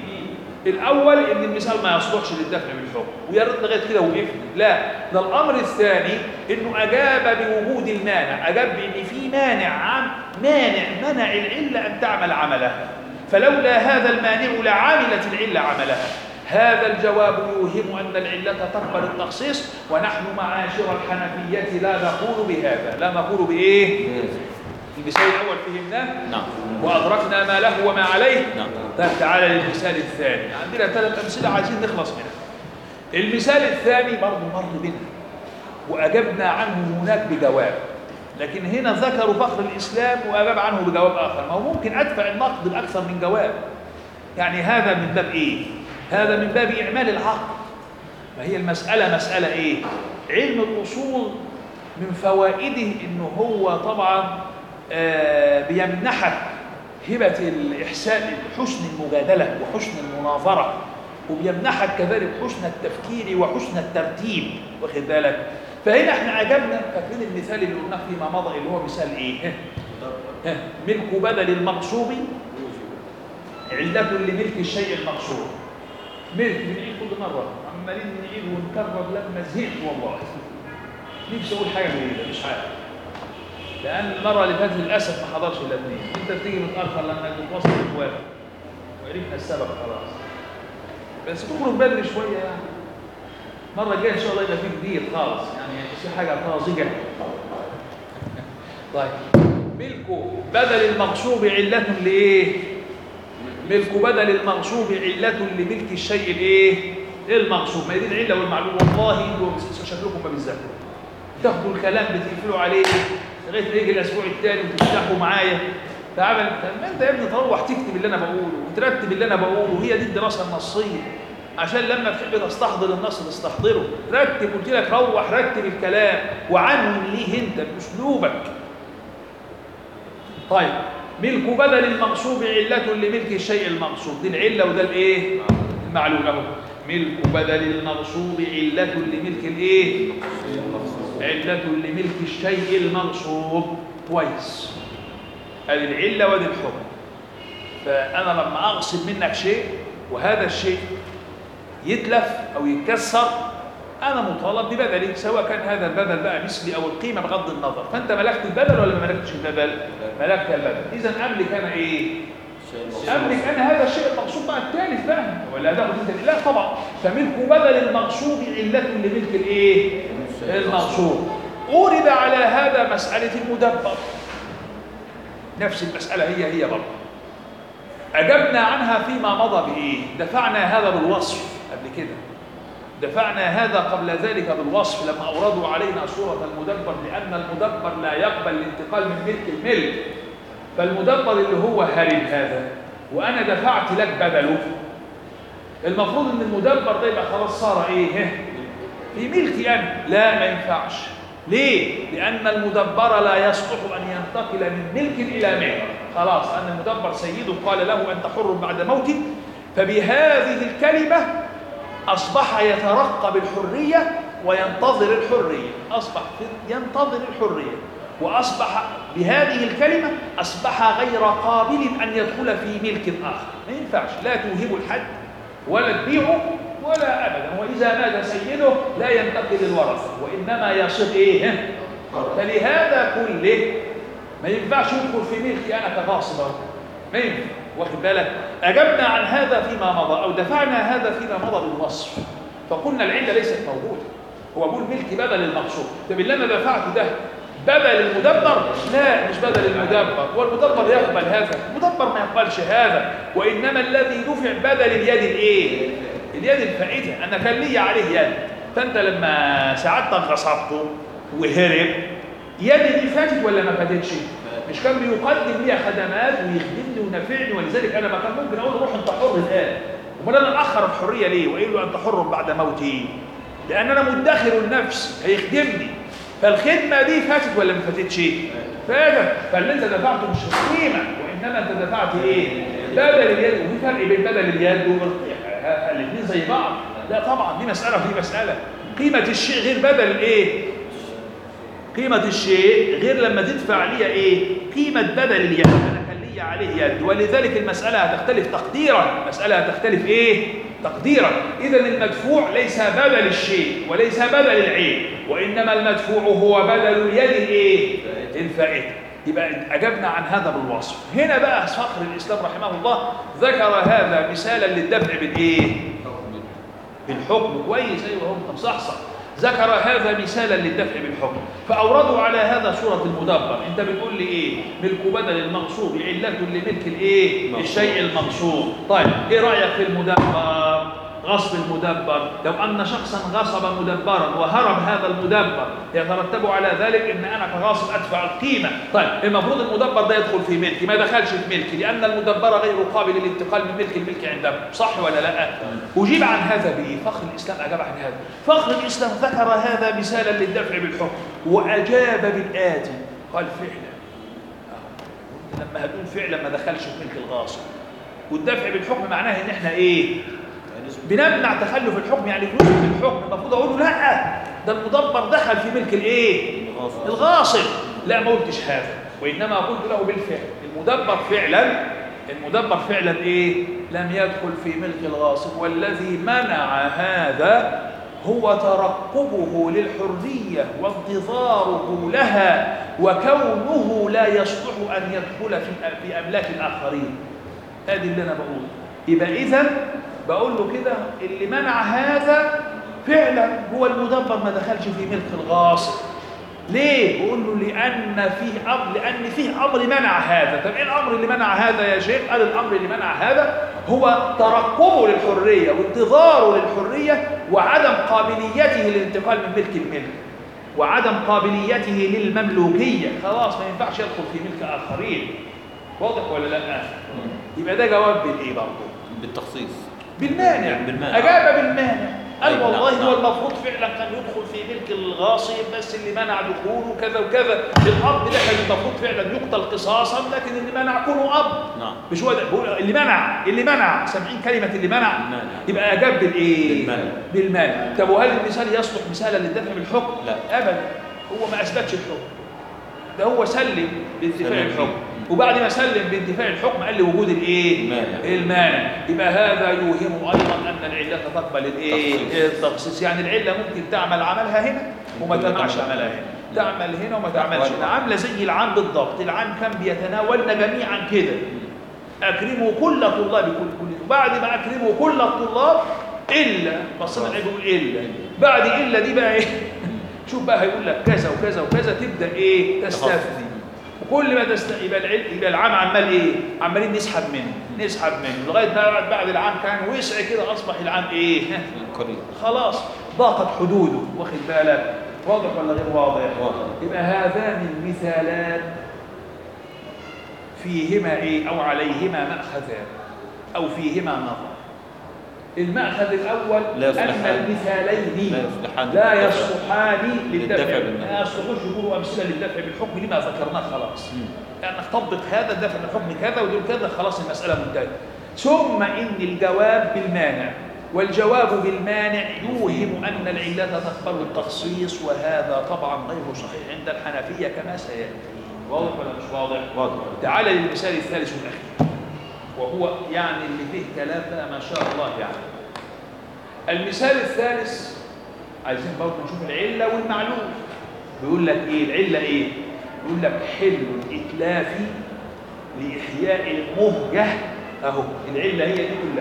الاول ان المثال ما يصلحش للدفع بالحكم ويا ريت لغايه كده وقفنا لا ده الامر الثاني انه اجاب بوجود المانع اجاب بان في مانع عام مانع منع العله ان تعمل عملها فلولا هذا المانع لعملت العله عملها هذا الجواب يوهم ان العله تقبل التخصيص ونحن معاشر الحنفيه لا نقول بهذا لا نقول بايه المثال الاول فهمناه نعم وأدركنا ما له وما عليه نعم. طيب تعالى للمثال الثاني عندنا ثلاث أمثلة عايزين نخلص منها المثال الثاني برضه مر بنا وأجبنا عنه هناك بجواب لكن هنا ذكروا فخر الإسلام وأجاب عنه بجواب آخر ما هو ممكن أدفع النقد بأكثر من جواب يعني هذا من باب إيه؟ هذا من باب إعمال العقل فهي المسألة مسألة إيه؟ علم الأصول من فوائده إنه هو طبعا آه، بيمنحك هبة الإحسان حسن المجادلة وحسن المناظرة وبيمنحك كذلك حسن التفكير وحسن الترتيب واخد بالك فهنا احنا عجبنا فاكرين المثال اللي قلناه فيما مضى اللي هو مثال ايه؟ ها، ملك بدل المغصوب علة لملك الشيء المغصوب ملك بنعيد كل مرة عمالين نعيد ونكرر لما زهقت والله نفسي اقول حاجة جديدة مش عارف لان المره اللي فاتت للاسف ما حضرش الاثنين انت بتيجي متاخر لما بتوصل الوافد وعرفنا السبب خلاص بس تخرج بدري شويه يعني المره الجايه ان شاء الله يبقى في جديد خالص يعني في حاجه طازجه طيب ملك بدل المغصوب عله لايه ملك بدل المغصوب عله لملك الشيء الايه المغصوب ما هي دي العله والمعلوم والله انتوا شكلكم ما بتذاكروا تاخدوا الكلام بتقفلوا عليه لغايه ما يجي الاسبوع الثاني وتفتحوا معايا فعمل طب ما انت يا ابني تروح تكتب اللي انا بقوله وترتب اللي انا بقوله هي دي الدراسه النصيه عشان لما تحب تستحضر النص تستحضره رتب قلت لك روح رتب الكلام وعنهم ليه انت باسلوبك طيب ملك بدل المغصوب علة لملك الشيء المغصوب دي العلة وده الايه المعلول اهو ملك بدل المغصوب علة لملك الايه علة لملك الشيء المغصوب كويس ادي العله وادي الحكم فانا لما اغصب منك شيء وهذا الشيء يتلف او يتكسر انا مطالب ببدله سواء كان هذا البدل بقى مثلي او القيمه بغض النظر فانت ملكت البدل ولا ما ملكتش البدل ملكت البدل اذا املك انا ايه املك انا هذا الشيء المغصوب بقى الثالث بقى ولا هتاخد انت لا طبعا فملك بدل المغصوب عله لملك الايه المغصوب اورد على هذا مساله المدبر نفس المساله هي هي برضه اجبنا عنها فيما مضى بايه دفعنا هذا بالوصف قبل كده دفعنا هذا قبل ذلك بالوصف لما اوردوا علينا صوره المدبر لان المدبر لا يقبل الانتقال من ملك الملك فالمدبر اللي هو هرم هذا وانا دفعت لك بدله المفروض ان المدبر ده يبقى خلاص صار ايه في ملكي انا لا ما ينفعش ليه لان المدبر لا يصلح ان ينتقل من ملك الى ملك خلاص ان المدبر سيده قال له انت حر بعد موتي فبهذه الكلمه اصبح يترقب الحريه وينتظر الحريه اصبح ينتظر الحريه واصبح بهذه الكلمه اصبح غير قابل ان يدخل في ملك اخر ما ينفعش لا توهب الحد ولا تبيعه ولا ابدا واذا مات سيده لا ينتقل الورثه وانما يصير ايه فلهذا كله ما ينفعش يدخل في ملكي انا كغاصب أهو. ما ينفع واخد بالك اجبنا عن هذا فيما مضى او دفعنا هذا فيما مضى بالوصف فقلنا العله ليست موجوده هو بيقول ملكي بدل المقصود طب اللي انا دفعته ده بدل المدبر لا مش بدل المدبر والمدبر يقبل هذا المدبر ما يقبلش هذا وانما الذي دفع بدل اليد الايه اليد الفائته انا كان لي عليه يد فانت لما سعادتك غصبته وهرب يدي دي فاتت ولا ما فاتتش مش كان بيقدم لي خدمات ويخدمني ونافعني ولذلك انا ما كان ممكن اقول له روح انت حر الان امال انا الاخر الحريه ليه واقول له انت حر بعد موتي لان انا مدخر النفس هيخدمني فالخدمه دي فاتت ولا ما فاتتش فاتت فاللي انت دفعته مش القيمه وانما انت دفعت ايه بدل اليد وفي فرق بين بدل اليد والاثنين زي بعض لا طبعا دي مساله ودي مساله قيمه الشيء غير بدل الايه قيمة الشيء غير لما تدفع لي ايه قيمة بدل اليد انا كان لي عليه يد ولذلك المسألة هتختلف تقديرا المسألة هتختلف ايه تقديرا اذا المدفوع ليس بدل الشيء وليس بدل العين وانما المدفوع هو بدل اليد الايه الفائتة يبقى اجبنا عن هذا بالوصف هنا بقى فخر الاسلام رحمه الله ذكر هذا مثالا للدفع بالايه بالحكم كويس ايوه هم مصحصح ذكر هذا مثالا للدفع بالحكم فأوردوا على هذا سورة المدبر انت بتقول لي ايه ملك بدل المغصوب علة لملك الايه الشيء المغصوب طيب ايه رأيك في المدبر غصب المدبر لو أن شخصا غصب مدبرا وهرب هذا المدبر يترتب على ذلك أن أنا كغاصب أدفع القيمة طيب المفروض المدبر ده يدخل في ملكي ما دخلش في ملكي لأن المدبر غير قابل للانتقال من ملك الملك عندهم صح ولا لا أجيب عن هذا بإيه فخر الإسلام أجاب عن هذا فخر الإسلام ذكر هذا مثالا للدفع بالحكم وأجاب بالآتي قال فعلا لما هتقول فعلا ما دخلش في ملك الغاصب والدفع بالحكم معناه ان احنا ايه بنمنع تخلف الحكم يعني فلوس في الحكم المفروض اقول له لا ده المدبر دخل في ملك الايه الغاصب لا ما قلتش هذا وانما قلت له بالفعل المدبر فعلا المدبر فعلا ايه لم يدخل في ملك الغاصب والذي منع هذا هو ترقبه للحرية وانتظاره لها وكونه لا يصلح أن يدخل في في أملاك الآخرين هذه اللي أنا بقول يبقى إذا بقول له كده اللي منع هذا فعلا هو المدبر ما دخلش في ملك الغاصب ليه؟ بقول له لأن فيه أمر لأن فيه أمر منع هذا، طب إيه الأمر اللي منع هذا يا شيخ؟ قال الأمر اللي منع هذا هو ترقبه للحرية وانتظاره للحرية وعدم قابليته للانتقال من ملك الملك وعدم قابليته للمملوكية، خلاص ما ينفعش يدخل في ملك آخرين. واضح ولا لا؟ يبقى ده جواب بالإيه برضه؟ بالتخصيص بالمانع بالمانع. أجاب بالمانع قال أيوة، والله نعم، هو نعم. المفروض فعلا كان يدخل في ملك الغاصب بس اللي منع دخوله كذا وكذا الاب ده كان المفروض فعلا يقتل قصاصا لكن اللي منع كونه اب نعم مش هو ده بقول اللي منع اللي منع سامعين كلمه اللي منع المانع. يبقى اجاب بالايه بالمنع. بالمنع طب وهل المثال يصلح مثالا للدفع بالحكم لا. ابدا هو ما اثبتش الحكم ده هو سلم بانتفاع سلم. الحكم وبعد ما سلم بانتفاع الحكم قال لي وجود الايه المانع. المانع يبقى هذا يوهم ايضا ان العله تقبل الايه تخصيص. التخصيص يعني العله ممكن تعمل عملها هنا وما ممكن تعملش تعمل. عملها هنا تعمل هنا وما تعملش هنا عامله زي العام بالضبط العام كان بيتناولنا جميعا كده اكرموا كل طلاب كل كل وبعد ما اكرموا كل الطلاب الا بصينا خلاص. يقول الا بعد الا دي بقى ايه شوف بقى هيقول لك كذا وكذا وكذا تبدا ايه تستفدي وكل ما تست يبقى العلم يبقى العام عمال ايه عمالين نسحب منه نسحب منه لغايه ما بعد- بعد العام كان وسع كده اصبح العام ايه قريب خلاص ضاقت حدوده واخد بالك واضح ولا غير واضح واضح. يبقى هذان المثالان فيهما ايه او عليهما ماخذان او فيهما نظر المأخذ الأول لا أن يصلحان. المثالين لا يصلحان لا للدفع. يصلحان للدفع للدفع بالمال. ما يصلحوش يكونوا أمثلة للدفع بالحكم لما ذكرناه خلاص مم. لأنك طبق هذا الدفع بالحكم كذا ودول كذا خلاص المسألة منتهية ثم إن الجواب بالمانع والجواب بالمانع يوهم أن العلة تقبل التخصيص وهذا طبعا غير صحيح عند الحنفية كما سيأتي واضح ولا مش واضح؟ واضح تعال للمثال الثالث والأخير وهو يعني اللي فيه كلام بقى ما شاء الله يعني المثال الثالث عايزين برضه نشوف العلة والمعلوم بيقول لك ايه العلة ايه بيقول لك حل الإتلاف لإحياء المهجة اهو العلة هي دي كلها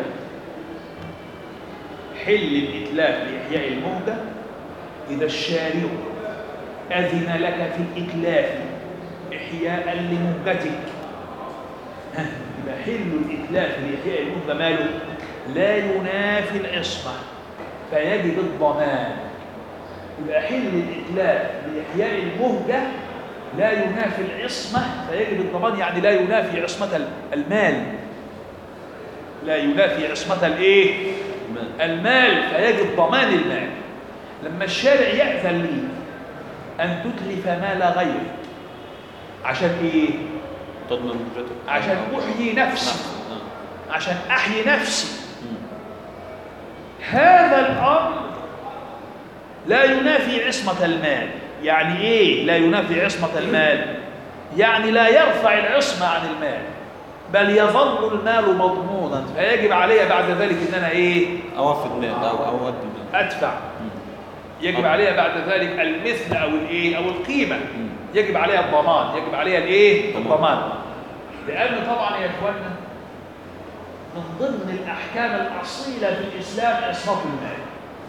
حل الإتلاف لإحياء المهجة إذا الشارع أذن لك في الإتلاف إحياء لمهجتك ها، يبقى حل الإتلاف لإحياء المهجة ماله لا ينافي العصمة فيجب الضمان يبقى حل الإتلاف لإحياء المهجة لا ينافي العصمة فيجب الضمان يعني لا ينافي عصمة المال لا ينافي عصمة الإيه؟ المال. المال فيجب ضمان المال لما الشارع يأذن لي أن تتلف مال غيرك عشان إيه؟ تضمن مهجتك عشان أحيي نفسي نعم. عشان أحيي نفسي مم. هذا الأمر لا ينافي عصمة المال يعني إيه لا ينافي عصمة المال يعني لا يرفع العصمة عن المال بل يظل المال مضمونا فيجب علي بعد ذلك ان انا ايه اوفد مال او او اودي مال ادفع مم. يجب آه. علي بعد ذلك المثل او الايه او القيمه مم. يجب عليها الضمان يجب عليها الايه ضمان. الضمان لان طبعا يا اخوانا من ضمن الاحكام الاصيله في الاسلام عصمه المال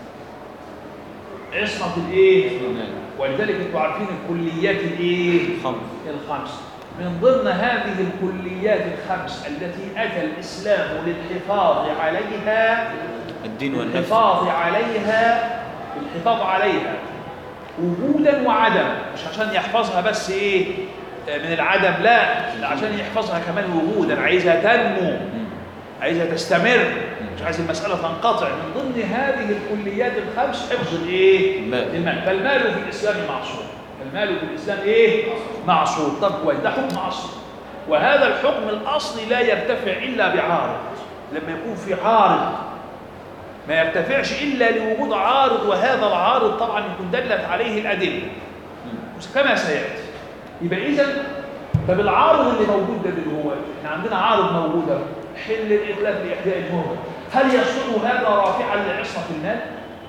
عصمه الايه المال. ولذلك انتم عارفين الكليات الايه خمس الخمس من ضمن هذه الكليات الخمس التي اتى الاسلام للحفاظ عليها الدين والنفس الحفاظ عليها الحفاظ عليها وجودا وعدما مش عشان يحفظها بس ايه آه، من العدم لا لا عشان يحفظها كمان وجودا عايزها تنمو مم. عايزها تستمر مش عايز المسألة تنقطع من ضمن هذه الكليات الخمس حفظ الايه؟ المال. المال فالمال في الإسلام معصوم المال في الإسلام ايه؟ معصوم طب كويس ده حكم أصلي وهذا الحكم الأصلي لا يرتفع إلا بعارض لما يكون في عارض ما يرتفعش إلا لوجود عارض وهذا العارض طبعا يكون دلت عليه الأدلة مم. كما سيأتي يبقى إذا طب العارض اللي موجود ده اللي هو احنا عندنا عارض موجود أهو. حل الإتلاف لإحياء المهجة هل يصل هذا رافعا لعصمة المال؟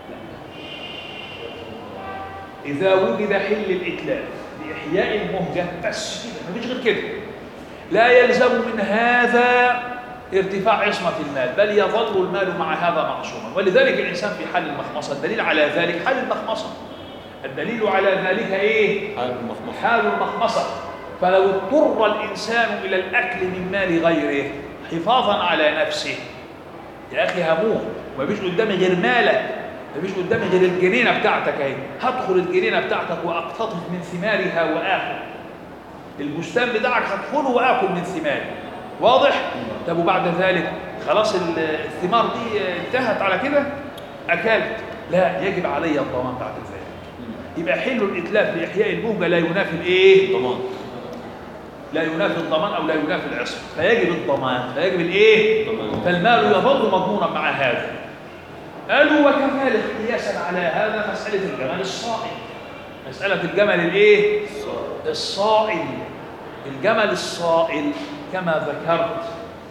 لا إذا وجد حل الإتلاف لإحياء المهجة بس كده مفيش غير كده لا يلزم من هذا ارتفاع عصمة المال بل يظل المال مع هذا معصوما ولذلك الإنسان في حال المخمصة الدليل على ذلك حال المخمصة الدليل على ذلك إيه؟ حال المخمصة حال المخمصة فلو اضطر الإنسان إلى الأكل من مال غيره حفاظا على نفسه يا أخي هموت مفيش قدامي غير مالك مفيش قدامي غير الجنينة بتاعتك اهي هدخل الجنينة بتاعتك وأقتطف من ثمارها وآكل البستان بتاعك هدخله وآكل من ثماره واضح؟ طب وبعد ذلك خلاص ال- الثمار دي انتهت على كده أكلت لا يجب علي الضمان بعد ذلك يبقى حل الاتلاف لاحياء المهجه لا ينافي الايه ضمان لا ينافي الضمان او لا ينافي العصمه فيجب الضمان فيجب الايه ضمان. فالمال يظل مضمونا مع هذا قالوا وكذلك قياسا على هذا مساله الجمل الصائل مساله الجمل الايه الصائل الجمل الصائل كما ذكرت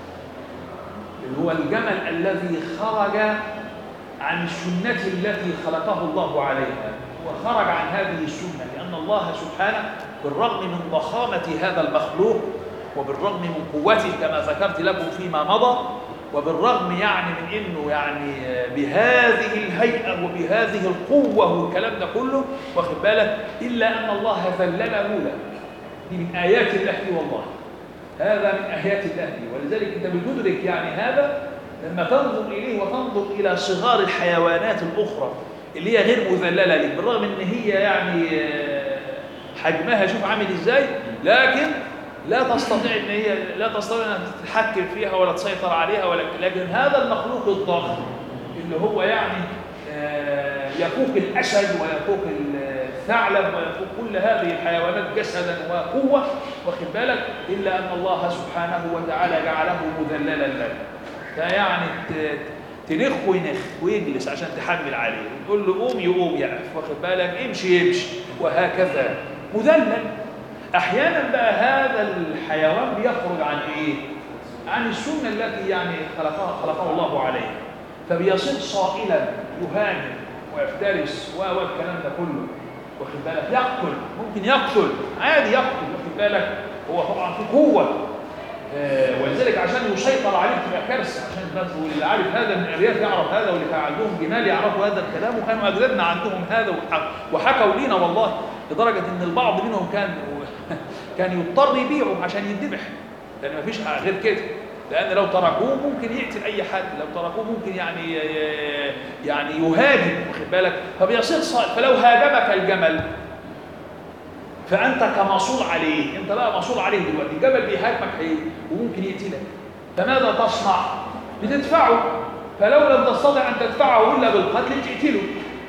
اللي هو الجمل الذي خرج عن السنة التي خلقه الله عليها وخرج عن هذه السنة لأن الله سبحانه بالرغم من ضخامة هذا المخلوق وبالرغم من قوته كما ذكرت لكم فيما مضى وبالرغم يعني من انه يعني بهذه الهيئه وبهذه القوه والكلام ده كله واخد بالك الا ان الله ذلله له دي من ايات الله والله هذا من ايات الله ولذلك انت بتدرك يعني هذا لما تنظر اليه وتنظر الى صغار الحيوانات الاخرى اللي هي غير مذلله لك بالرغم ان هي يعني آه، حجمها شوف عامل ازاي لكن لا تستطيع ان هي لا تستطيع ان تتحكم فيها ولا تسيطر عليها ولا لكن هذا المخلوق الضخم اللي هو يعني آه، يفوق الاسد ويفوق الثعلب ويفوق كل هذه الحيوانات جسدا وقوه واخد بالك الا ان الله سبحانه وتعالى جعله مذللا لك فيعني ت- تنخ وينخ ويجلس عشان تحمل عليه تقول له قوم يقوم يقف واخد بالك امشي يمشي وهكذا مذلل احيانا بقى هذا الحيوان بيخرج عن ايه عن السنه التي يعني خلقها خلقه الله عليها فبيصير صائلا يهاجم ويفترس و والكلام ده كله واخد بالك يقتل ممكن يقتل عادي يقتل واخد بالك هو طبعا في قوه آه، ولذلك عشان يسيطر عليه تبقى كارثه عشان بس واللي عارف هذا من الارياف يعرف هذا واللي كان عندهم جمال يعرفوا هذا الكلام وكانوا اجدادنا عندهم هذا وح- وحكوا لينا والله لدرجه ان البعض منهم كان كان يضطر يبيعه عشان يذبح لان ما فيش غير كده لان لو تركوه ممكن يقتل اي حد لو تركوه ممكن يعني يعني يهاجم واخد بالك فبيصير صائل فلو هاجمك الجمل فانت كمصول عليه انت بقى مصول عليه دلوقتي الجبل بيهاجمك ايه وممكن يقتلك فماذا تصنع بتدفعه فلو لم تستطع ان تدفعه الا بالقتل تقتله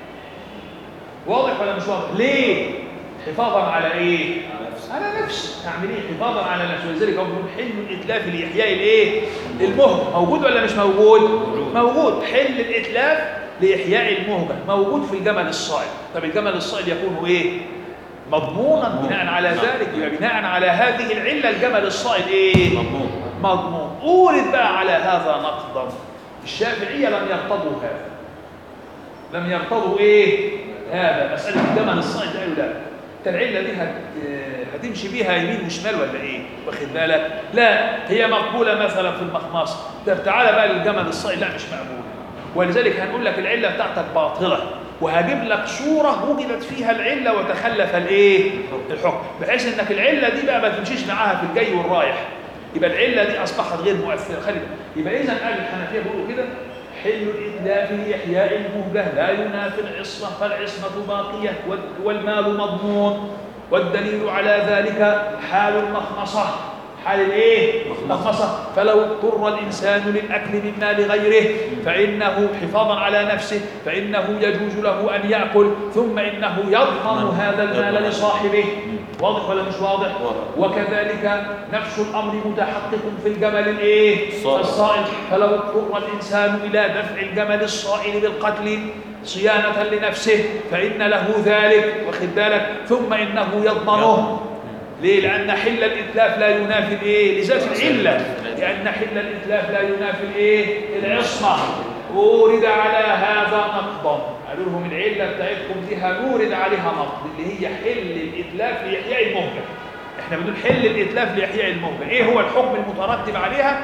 واضح ولا مش واضح ليه حفاظا على ايه على نفس اعمل ايه حفاظا على نفس ولذلك هو بيقول حل الاتلاف لاحياء الايه المهجه موجود ولا مش موجود موجود حل الاتلاف لاحياء المهجه موجود في الجمل الصائل طب الجمل الصائل يكون ايه مضمونا بناء على ذلك يبقى بناء على هذه العله الجمل الصائل ايه مضمون مضمون أورد بقى على هذا نقضا الشافعية لم يرتضوا هذا لم يرتضوا إيه هذا مسألة الجمل الصائد قالوا لا انت العلة دي هت... هتمشي بيها يمين وشمال ولا إيه واخد بالك لا هي مقبولة مثلا في المخمصة طب تعالى بقى للجمل الصائد لا مش مقبول ولذلك هنقول لك العلة بتاعتك باطلة وهجيب لك صورة وجدت فيها العلة وتخلف الايه الحكم بحيث انك العلة دي بقى ما تمشيش معاها في الجاي والرايح يبقى العلة دي أصبحت غير مؤثرة خلي بالك. يبقى إذا قال الحنفية بيقولوا كده حل الإتلاف لإحياء المهجة لا ينافي العصمة فالعصمة باقية وال- والمال مضمون والدليل على ذلك حال المخمصة حال الايه؟ مخمصة فلو اضطر الإنسان للأكل من مال غيره فإنه حفاظا على نفسه فإنه يجوز له أن يأكل ثم إنه يضمن هذا المال لصاحبه واضح ولا مش واضح؟ واضح. وكذلك نفس الامر متحقق في الجمل الايه الصائل. الصائل فلو اضطر الانسان الى دفع الجمل الصائل بالقتل صيانه لنفسه فان له ذلك واخد بالك ثم انه يضمنه ليه؟ لأن حل الإتلاف لا ينافي الإيه؟ لذات العلة لأن حل الإتلاف لا ينافي الإيه؟ العصمة أورد على هذا نقضا قالوا لهم العلة بتاعتكم دي هنورد عليها نقض اللي هي حل الإتلاف لإحياء المهجة احنا بنقول حل الإتلاف لإحياء المهجة إيه هو الحكم المترتب عليها؟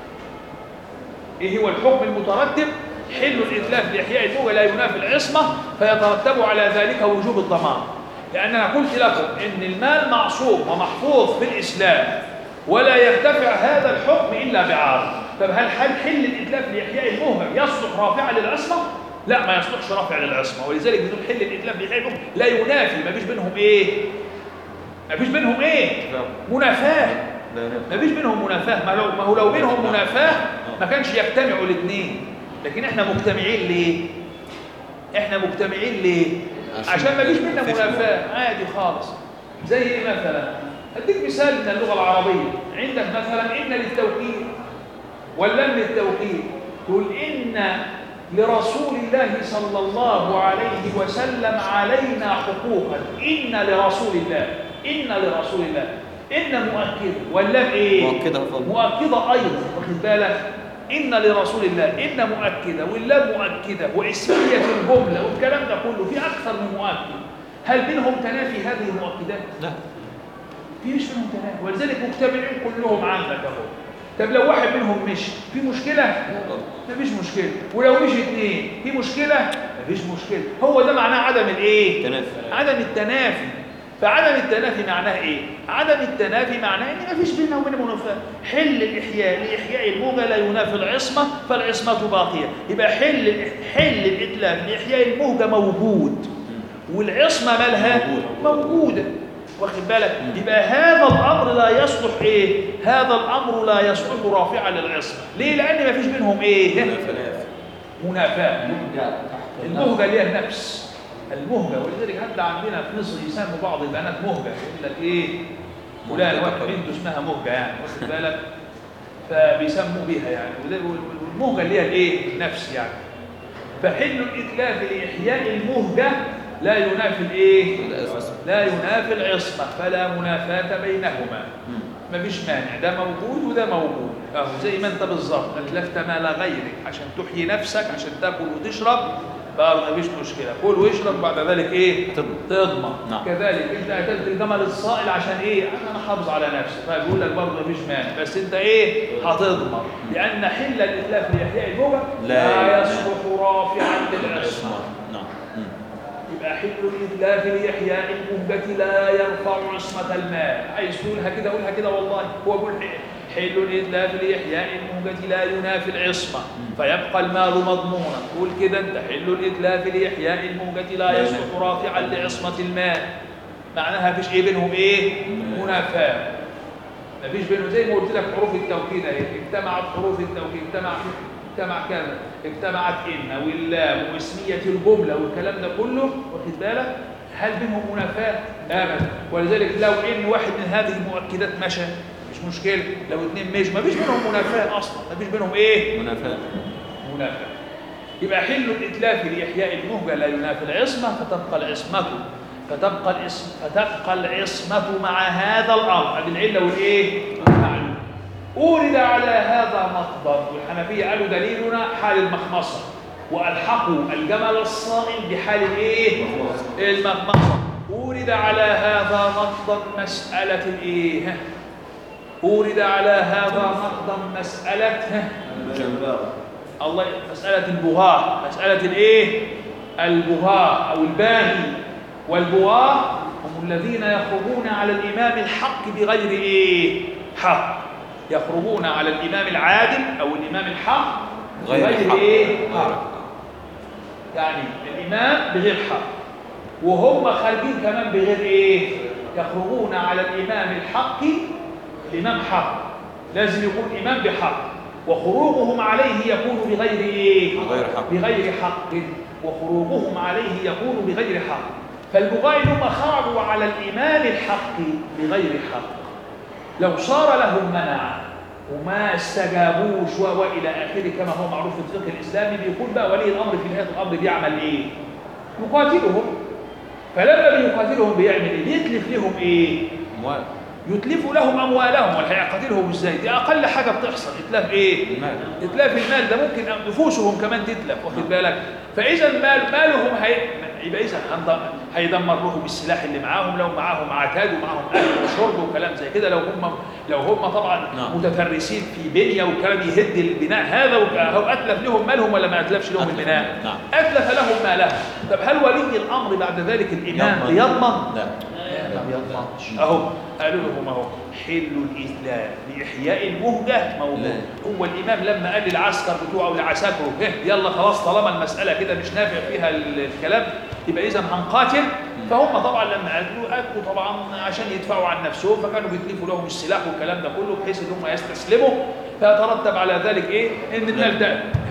إيه هو الحكم المترتب؟ حل الإتلاف لإحياء المهجة لا ينافي العصمة فيترتب على ذلك وجوب الضمان لأننا قلت لكم إن المال معصوم ومحفوظ في الإسلام ولا يرتفع هذا الحكم إلا بعارض طب هل هل حل الإتلاف لإحياء المهجة يصلح رافعا للعصمة؟ لا ما يصلحش رافع للعصمة ولذلك بنقول حل الإتلاف لإحياء المهجة لا ينافي ما فيش بينهم إيه؟ ما فيش بينهم إيه؟ منافاة لا لا ما فيش بينهم منافاة ما, لو ما هو لو بينهم منافاة ما كانش يجتمعوا الاثنين لكن احنا مجتمعين ليه احنا مجتمعين ليه عشان عشان ما فيش بينا مفيش منافاه عادي خالص زي ايه مثلا اديك مثال من اللغه العربيه عندك مثلا ان للتوكيد ولم للتوكيد تقول ان لرسول الله صلى الله عليه وسلم علينا حقوقا ان لرسول الله ان لرسول الله ان مؤكده واللام ايه مؤكدة فضل. مؤكده ايضا واخد بالك ان لرسول الله ان مؤكده واللام مؤكده واسميه الجمله والكلام ده كله في اكثر من مؤكد هل بينهم تنافي هذه المؤكدات لا في مش منهم تنافي ولذلك مجتمعين كلهم عندك اهو طب لو واحد منهم مشي في مشكله مفيش مشكله ولو مشي اثنين في مشكله مفيش مشكله هو ده معناه عدم الايه تنافي. عدم التنافي فعدم التنافي معناه ايه عدم التنافي معناه ان مفيش بيننا وبين منافاه حل الاحياء لاحياء الموجه لا ينافي العصمه فالعصمه باقيه يبقى حل حل الاتلاف لاحياء الموجه موجود والعصمه مالها موجودة. موجوده واخد بالك يبقى هذا الامر لا يصلح ايه هذا الامر لا يصلح رافعا للعصمه ليه لان مفيش بينهم ايه تنافي. منافاه المهجه اللي هي النفس المهجه ولذلك حتى عندنا في مصر يسموا بعض البنات مهجه يقول لك ايه فلان مهجة واحد تقريبا. بنته اسمها مهجه يعني واخد بالك فبيسموا بيها يعني وال- والمهجه اللي هي الايه النفس يعني فحل الاتلاف لاحياء المهجه لا ينافي الايه العصمة. لا ينافي العصمه فلا منافاه بينهما مم. مفيش مانع ده موجود وده موجود اهو زي ما انت بالظبط اتلفت مال غيرك عشان تحيي نفسك عشان تاكل وتشرب برضه مفيش مشكله كل واشرب بعد ذلك ايه تضمن. تضمن نعم. كذلك انت قتلت الجمل الصائل عشان ايه انا احافظ على نفسي فبيقول لك برضه مفيش مانع بس انت ايه هتضمن لان حل الاتلاف لاحياء الموجه لا لا يصلح رافعا للعصمه نعم مم. يبقى حل الإتلاف لإحياء المهجة لا يرفع عصمة المال عايز تقولها كده قولها كده والله هو بيقول ح- حل الإتلاف لإحياء المهجة لا ينافي العصمة فيبقى المال مضمونا قول كده أنت حل الإتلاف لإحياء المهجة لا يصلح رافعا لعصمة المال معناها مفيش إيه بينهم إيه؟ منافاة مفيش بينهم زي ما قلت لك حروف التوكيد اهي اجتمعت حروف التوكيد اجتمع اجتمع كذا اجتمعت ان واللام واسميه الجمله والكلام ده كله واخد بالك هل بينهم منافاه؟ ابدا ولذلك لو ان واحد من هذه المؤكدات مشى مش مشكله لو اثنين مش مفيش بينهم منافاه اصلا مفيش بينهم ايه؟ منافاة منافاه يبقى حل الاتلاف لاحياء المهجه لا ينافي العصمه فتبقى العصمه فتبقى الاسم فتبقى العصمه مع هذا الامر ادي العله والايه؟ المعلوم أورد على هذا مقدر والحنفية قالوا دليلنا حال المخمصة وألحقوا الجمل الصائم بحال الإيه؟ المخمصة أورد على هذا مقدر مسألة الإيه؟ أورد على هذا مقدر مسألة الجنبار الله مسألة البغاة مسألة الإيه؟ البغاة أو الباهي والبغاة هم الذين يخرجون على الإمام الحق بغير إيه؟ حق يخرجون على الإمام العادل أو الإمام الحق غير بغير حق. إيه؟ غير حق يعني الإمام بغير حق وهم خارجين كمان بغير إيه؟ يخرجون على الإمام الحق الإمام حق لازم يكون إمام بحق وخروجهم عليه يكون بغير إيه؟ بغير حق. بغير حق وخروجهم عليه يكون بغير حق فالبغاء هم خرجوا على الإمام الحق بغير حق لو صار لهم منع وما استجابوش و- والى اخره كما هو معروف في الفقه الاسلامي بيكون بقى ولي الامر في نهايه الامر بيعمل ايه؟ يقاتلهم فلما بيقاتلهم بيعمل ايه؟ بيتلف لهم ايه؟ أموال يتلف لهم اموالهم ولا هيقاتلهم ازاي؟ دي اقل حاجه بتحصل اتلاف ايه؟ المال اتلاف المال ده ممكن نفوسهم كمان تتلف واخد بالك فاذا مال مالهم هي يبقى اذا هنض- هيدمر لهم السلاح اللي معاهم لو معاهم عتاد ومعاهم اكل وشرب وكلام زي كده لو هم لو هم طبعا نعم. متفرسين في بنيه وكلام يهد البناء هذا وك- هو اتلف لهم مالهم ولا ما اتلفش لهم أتلف. البناء؟ نعم. اتلف لهم مالهم طب هل ولي الامر بعد ذلك الامام يضمن. بيضمن؟ لا ما بيضمنش اهو قالوا لهم اهو حلوا الإذلال لإحياء المهجة موجود لا. هو الإمام لما قال للعسكر بتوعه ولعساكره "هه، يلا خلاص طالما المسألة كده مش نافع فيها ال- الكلام يبقى إذا هنقاتل فهم طبعا لما قالوا قالوا طبعا عشان يدفعوا عن نفسهم فكانوا بيتلفوا لهم السلاح والكلام ده كله بحيث ان هم يستسلموا فيترتب على ذلك ايه؟ ان المال ده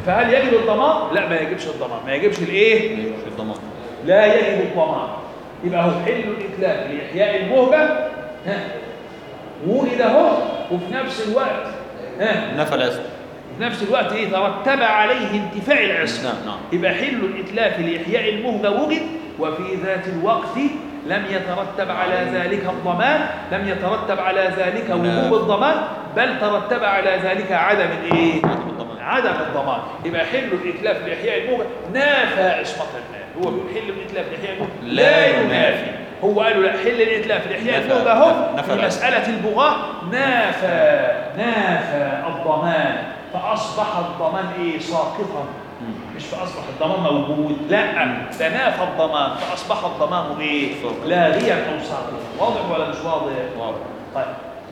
فهل يجب الضمان لا ما يجبش الضمان ما يجبش الايه ما يجوش الضمان لا يجب الضمان يبقى هو حل الإتلاف لإحياء المهجة ها وجد اهو وفي نفس الوقت ها نفى الاسم في نفس الوقت ايه ترتب عليه انتفاع العصمة نعم نعم يبقى حل الإتلاف لإحياء المهجة وجد وفي ذات الوقت لم يترتب على ذلك الضمان لم يترتب على ذلك نعم. وجوب الضمان بل ترتب على ذلك عدم الايه عدم الضمان. عدم الضمان يبقى حل الإتلاف لإحياء المهجة نافى عصمة المال هو بيقول حل الإتلاف لإحياء المهجة لا لا ينافي. ينافي هو قالوا لا حل الإتلاف لإحياء نفى- المهجة اهو نفى في العصمة. مسألة البغاة نافى نافى الضمان فأصبح الضمان إيه ساقطا مم. مش فأصبح الضمان موجود لا ده نافى الضمان فأصبح الضمان إيه ساقط. لاغيا أو ساقطا واضح ولا مش واضح واضح طيب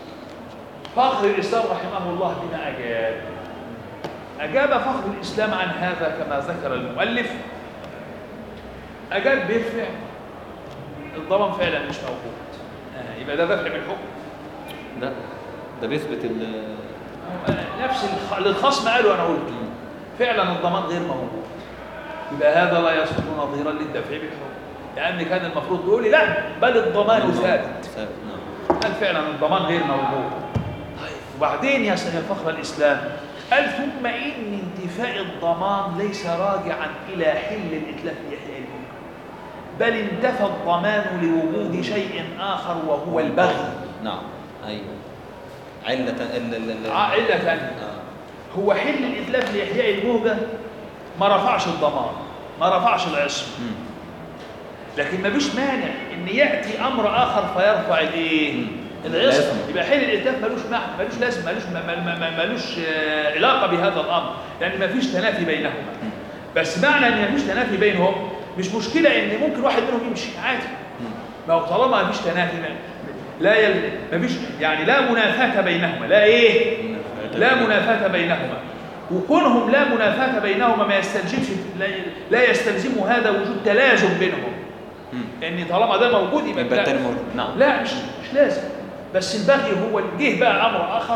فخر الإسلام رحمه الله بما أجاب أجاب فخر الإسلام عن هذا كما ذكر المؤلف أجاب بيرفع الضمان فعلا مش موجود آه، يبقى ده دفع بالحكم لا ده بيثبت ال نفس الخ... للخصم قالوا أنا قلت فعلا الضمان غير موجود يبقى هذا لا يصلح نظيرا للدفع بالحكم لأن كان المفروض تقول لي لا بل الضمان ثابت ثابت نعم قال فعلا الضمان غير موجود طيب وبعدين يا سيد فخر الإسلام قال ثم إن انتفاء الضمان ليس راجعا إلى حل الإتلاف لإحياء الملك بل انتفى الضمان لوجود شيء آخر وهو البغي نعم ايوه علة ال ال ال علة ثانية آه. هو حل الإتلاف لإحياء المهجة ما رفعش الضمان ما رفعش العصم مم. لكن ما فيش مانع ان ياتي امر اخر فيرفع الايه مم. العصم لازم. يبقى حل الاتلاف ملوش معنى ملوش لازم ملوش ما- ما- ما- ملوش آه، علاقه بهذا الامر يعني ما فيش تنافي بينهما مم. بس معنى ان ما فيش تنافي بينهم مش مشكله ان ممكن واحد منهم يمشي عادي مم. ما هو طالما ما فيش تنافي ما- لا يل... ما فيش يعني لا منافاه بينهما لا ايه لا منافاة بينهما وكونهم لا منافاة بينهما ما يستلزمش لا- لا يستلزم هذا وجود تلازم بينهم مم. ان طالما ده موجود يبقى يبقى لا- التاني موجود نعم لا مش مش لازم بس البغي هو اللي جه بقى امر اخر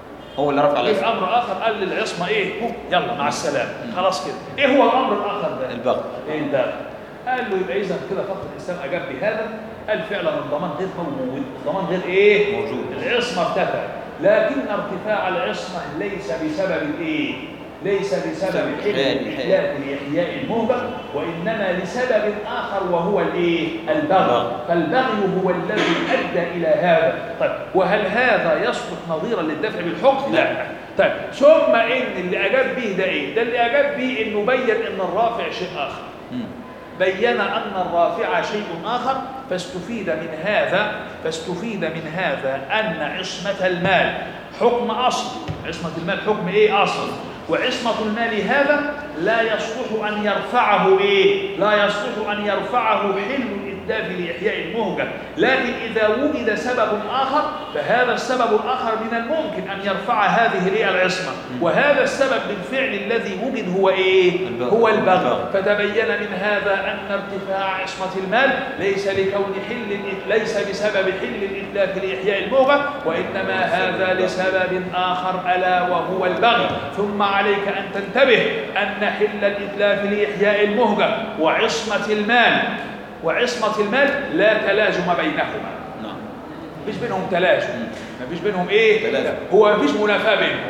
هو اللي رفع الاسم جه امر اخر قال للعصمه ايه هو يلا مع السلامه مم. خلاص كده ايه هو الامر الاخر ده البغي ايه البغي قال له يبقى اذا كده فخر الاسلام اجاب بهذا قال فعلا الضمان غير موجود الضمان غير ايه موجود. العصمه ارتفع لكن ارتفاع العصمه ليس بسبب الايه ليس بسبب بسبب حل إحياء- الإحلاف لإحياء المهبة وإنما لسبب آخر وهو الإيه؟ البغي البغي. فالبغي هو الذي أدى إلى هذا طيب وهل هذا يصلح نظيرا للدفع بالحكم؟ لا طيب ثم إن اللي أجاب به ده إيه؟ ده اللي أجاب به إنه بين إن الرافع شيء آخر مم. بين أن الرافع شيء آخر فاستفيد من هذا فاستفيد من هذا أن عصمة المال حكم أصل عصمة المال حكم إيه أصل وعصمة المال هذا لا يصلح أن يرفعه إيه لا يصلح أن يرفعه حل الإتلاف لإحياء المهجة لكن إذا وجد سبب آخر فهذا السبب الآخر من الممكن أن يرفع هذه الإيه العصمة وهذا السبب بالفعل الذي وجد هو إيه البغي. هو البغي البغي. فتبين من هذا أن ارتفاع عصمة المال ليس لكون حل الإت- ليس بسبب حل الإتلاف لإحياء الموغة وإنما هذا لسبب آخر ألا وهو البغي ثم عليك أن تنتبه أن حل الإتلاف لإحياء المهجة وعصمة المال وعصمة المال لا تلازم بينهما نعم مفيش بينهم تلازم مفيش بينهم ايه تلازم. هو مفيش منافاه بينهم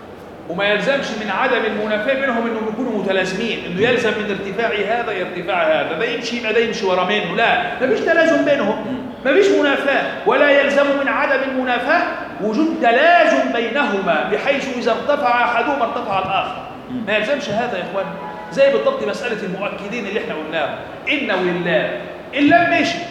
وما يلزمش من عدم المنافاه بينهم انهم يكونوا متلازمين انه يلزم من ارتفاع هذا ارتفاع هذا ده يمشي يبقى ده يمشي ورا منه لا مفيش تلازم بينهم مفيش منافاه ولا يلزم من عدم المنافاه وجود تلازم بينهما بحيث اذا ارتفع احدهما ارتفع الاخر ما يلزمش هذا يا اخوان زي بالضبط مساله المؤكدين اللي احنا قلناها ان ولله ان لم مشي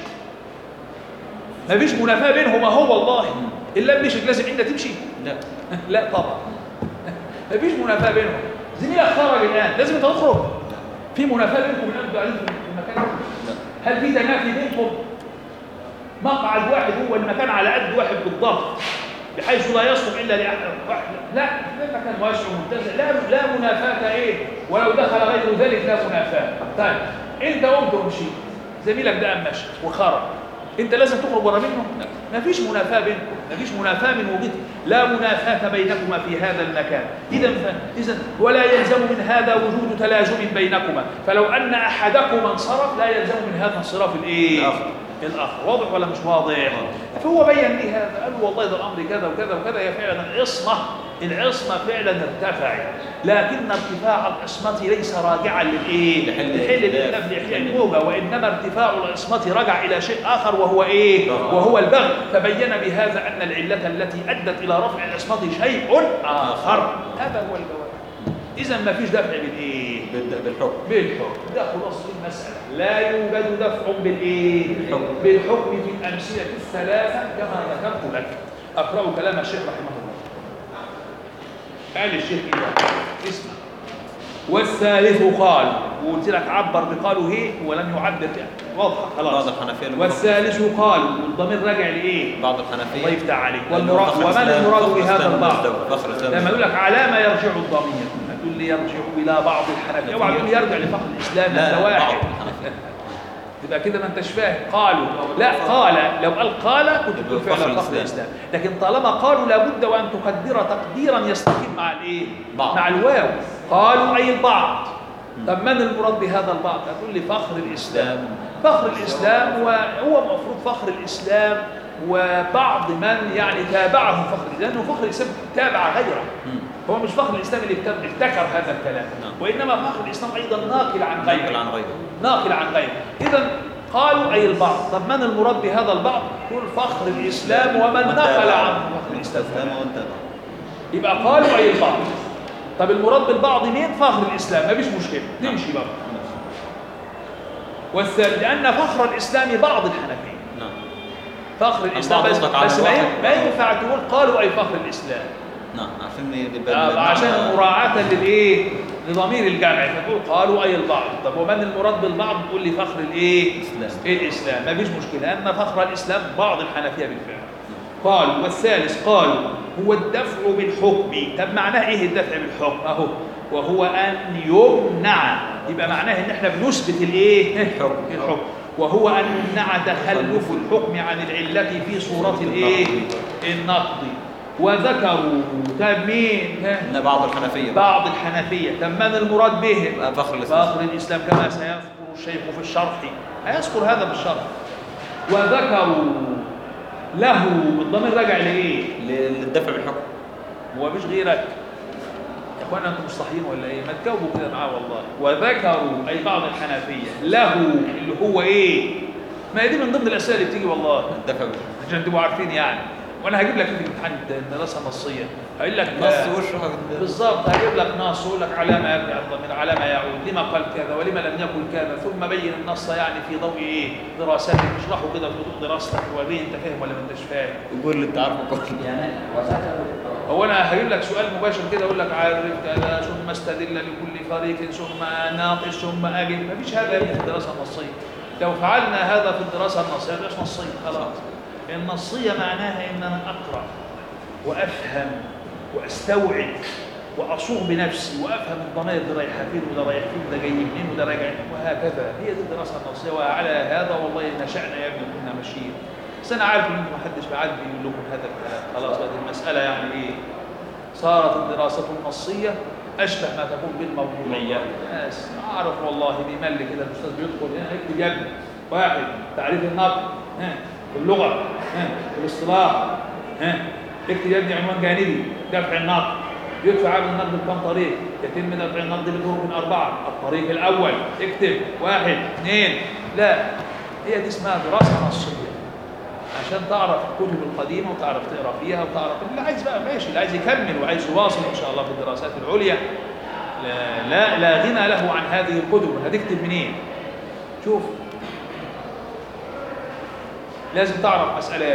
مفيش منافاه بينهما هو والله ان لم مشي لازم انت تمشي لا لا طبعا مفيش منافاه بينهم زميلك خرج الان لازم انت تخرج في منافاه بينكم الان انتوا قاعدين في المكان لا هل في تنافي بينكم مقعد واحد هو المكان على قد واحد بالضبط بحيث لا يصلح الا لاحد واحد لا ده مكان واسع ومتسع لا لا منافاه ايه ولو دخل غير ذلك لا منافاه طيب انت قمت ومشيت زميلك ده قام مشى وخرج انت لازم تخرج ورا منه لا. مفيش منافاه بينكم مفيش منافاة من وجهته لا منافاة بينكما في هذا المكان إذا ف... إذا ولا يلزم من هذا وجود تلازم بينكما فلو أن أحدكما انصرف لا يلزم من هذا انصراف الإيه؟ الآخر. الآخر واضح ولا مش واضح؟ فهو بين لي هذا قال والله ده الأمر كذا وكذا وكذا هي فعلا العصمة العصمة فعلا ارتفعت لكن ارتفاع العصمة ليس راجعا للإيه؟ لحل لحل الخلاف. الخلاف لحل الموجة وإنما ارتفاع العصمة رجع إلى شيء آخر وهو إيه؟ وهو البغي فبين بهذا أن العلة التي أدت إلى رفع العصمة شيء آخر هذا هو الجواب إذا ما فيش دفع بالإيه؟ بال- بالحكم بالحكم ده خلاصة المسألة لا يوجد دفع بالإيه؟ بالحكم. بالحكم في الأمثلة الثلاثة كما ذكرت لك أقرأ كلام الشيخ رحمه الله قال الشيخ إيه اسمع والثالث قال وقلت لك عبر بقاله هي ولم يعبر واضحة خلاص بعض الحنفية المفروض- والثالث قال والضمير راجع لإيه؟ بعض الله الحنفية يفتح عليك لأنه والمراد فخر ومن الإسلام- المراد فخر بهذا الإسلام البعض والدولة، فخر الإسلام لما يقول لك على ما يرجع الضمير هتقول لي يرجع الى بعض الحنفيه اوعى تقول يرجع لفخر الاسلام لا، انت بعض واحد الحنفية. يبقى كده ما انتش فاهم قالوا لا قال لو قال قال كنت تقول يبقى فعلا فخر فخر الإسلام. الاسلام لكن طالما قالوا لابد وان تقدر تقديرا يستقيم مع الايه بعض. مع الواو قالوا اي البعض طب من المراد بهذا البعض هتقول لي فخر الاسلام فخر الاسلام وهو المفروض فخر الاسلام وبعض من يعني تابعه فخر الاسلام لانه فخر الاسلام تابع غيره مم. هو مش فخر الاسلام اللي ابتد- ابتكر هذا الكلام نعم. وانما فخر الاسلام ايضا ناقل عن ناقل غيره عن غيره ناقل عن غيره اذا قالوا اي البعض طب من المراد بهذا البعض يقول فخر الاسلام ومن من نقل تابع. عن فخر الاسلام الإسلام ومن تابع يبقى قالوا اي البعض طب المراد بالبعض مين فخر الاسلام مفيش مشكله تمشي بقى والثالث لان فخر الاسلام بعض الحنفيه نعم فخر الاسلام البعض بس, قصدك على بس ما الواحد. ين- ما ينفع تقول قالوا اي فخر الاسلام نعم عشان يبقى آه، المعنى- عشان مراعاة للايه؟ لضمير الجمع فتقول قالوا اي البعض، طب ومن المراد بالبعض تقول لي فخر الايه؟ الإسلام. الاسلام، مفيش مشكلة ان فخر الاسلام بعض الحنفية بالفعل. قالوا والثالث قالوا هو الدفع بالحكم، طب معناه ايه الدفع بالحكم؟ اهو وهو ان يمنع، يبقى معناه ان احنا بنثبت الايه؟ الحكم. الحكم. وهو ان يمنع تخلف الحكم عن العلة في صورة الايه؟ النقض. وذكروا طب مين؟ ها؟ إن بعض الحنفية بعض الحنفية طب من المراد بهم يبقى فخر الإسلام فاخر الإسلام كما سيذكر الشيخ في الشرح هيذكر هذا في الشرح وذكروا له الضمير راجع لإيه ل- للدفع بالحكم هو مش غيرك يا اخوانا انتم مصلحين ولا ايه ما تجاوبوا كده معاه والله وذكروا اي بعض الحنفيه له اللي هو ايه ما هي دي من ضمن الاسئله اللي بتيجي والله الدفع بالحكم عشان تبقوا عارفين يعني وانا هجيب لك في الامتحان دراسه نصيه هقول لك نص واشرح بالضبط هجيب لك نص ويقول لك على ما يرجع الضمير على ما يعود لما قال كذا ولما لم يقل كذا ثم بين النص يعني في ضوء ايه دراستك اشرحه كده في ضوء دراستك وريه انت فاهم ولا ما انتش فاهم يقول اللي انت عارفه كله يعني وذكروا هو انا هجيب لك سؤال مباشر كده اقول لك عارف كذا ثم استدل لكل فريق ثم ناقش ثم اجب مفيش هذا يا ابني في الدراسه النصيه لو فعلنا هذا في الدراسه النصيه مش نصيه خلاص النصيه معناها ان انا اقرا وافهم واستوعب واصوغ بنفسي وافهم الضمائر دي رايحه فين وده رايح فين وده جاي منين وده راجع منين وهكذا هي دي الدراسه النصيه وعلى هذا والله نشانا يا ابني كنا ماشيين بس انا عارف ان انتم ما حدش بعد بيقول لكم هذا الكلام خلاص هذه المساله يعني ايه صارت الدراسه النصيه اشبه ما تكون بالموضوعيه ناس اعرف والله بيمل كده الاستاذ بيدخل هنا يكتب يا ابني واحد تعريف النقد ها اللغه ها الاصطلاح ها اكتب يا ابني عنوان جانبي دفع النقد يدفع عامل النقد بكم طريق يتم دفع النقد بطرق اربعه الطريق الاول اكتب واحد اثنين لا هي دي اسمها دراسه نصيه عشان تعرف الكتب القديمه وتعرف تقرا فيها وتعرف اللي عايز بقى ماشي اللي عايز يكمل وعايز يواصل ان شاء الله في الدراسات العليا لا لا, لا غنى له عن هذه الكتب هتكتب منين شوف لازم تعرف مسألة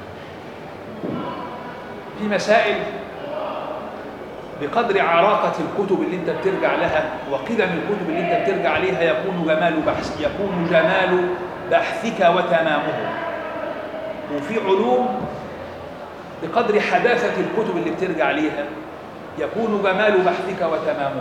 في مسائل بقدر عراقة الكتب اللي انت بترجع لها وقدم الكتب اللي انت بترجع عليها يكون جمال بحث يكون جمال بحثك وتمامه وفي علوم بقدر حداثة الكتب اللي بترجع ليها يكون جمال بحثك وتمامه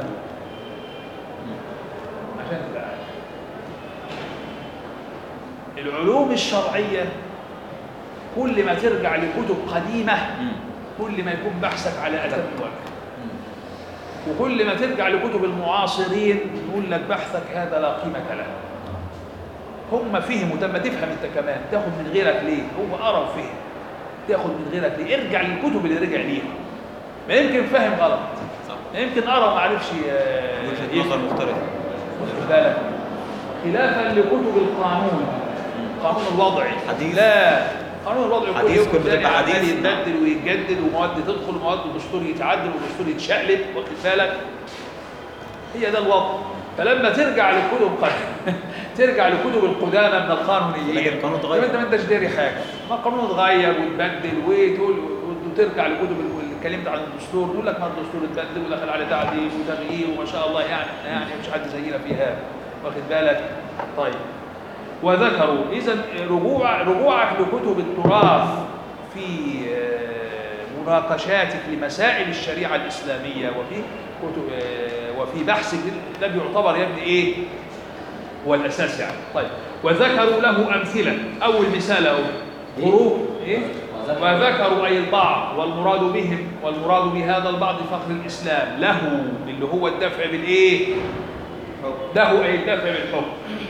عشان تبقى عارف. العلوم الشرعية كل ما ترجع لكتب قديمة مم. كل ما يكون بحثك على أتم وجه مم. وكل ما ترجع لكتب المعاصرين يقول لك بحثك هذا لا قيمة له هم فهموا طب ما تفهم انت كمان تاخد من غيرك ليه هو قرا وفهم تاخد من غيرك ليه ارجع للكتب اللي رجع ليها ما يمكن فاهم غلط صح ما يمكن قرا وما عرفش آه، وجهة نظر مختلفة خد بالك خلافا لكتب القانون القانون الوضعي حديث. لا قانون الوضعي كل حديث يوم كل والتاني بتبقى عمال حديث. يتبدل ويتجدد ومواد تدخل ومواد الدستور يتعدل والدستور يتشقلب واخد بالك هي ده الوضع فلما ترجع للكتب قد- ترجع لكتب القدامى من القانونيين لكن القانون اتغير. طب انت ما انتش داري حاجه ما القانون اتغير واتبدل وتقول وترجع لكتب اللي اتكلمت عن الدستور تقول لك ما الدستور اتبدل ودخل عليه تعديل وتغيير وما شاء الله يعني يعني مش حد زينا في هذا واخد بالك طيب وذكروا اذا رجوع رجوعك لكتب التراث في آه، مناقشاتك لمسائل الشريعه الاسلاميه وفي كتب آه، وفي بحثك ده بيعتبر يا ابني ايه هو الاساس يعني طيب وذكروا له امثله اول مثال اهو خروج ايه وذكروا اي البعض والمراد بهم والمراد بهذا البعض فخر الاسلام له اللي هو الدفع بالايه له اي الدفع بالحكم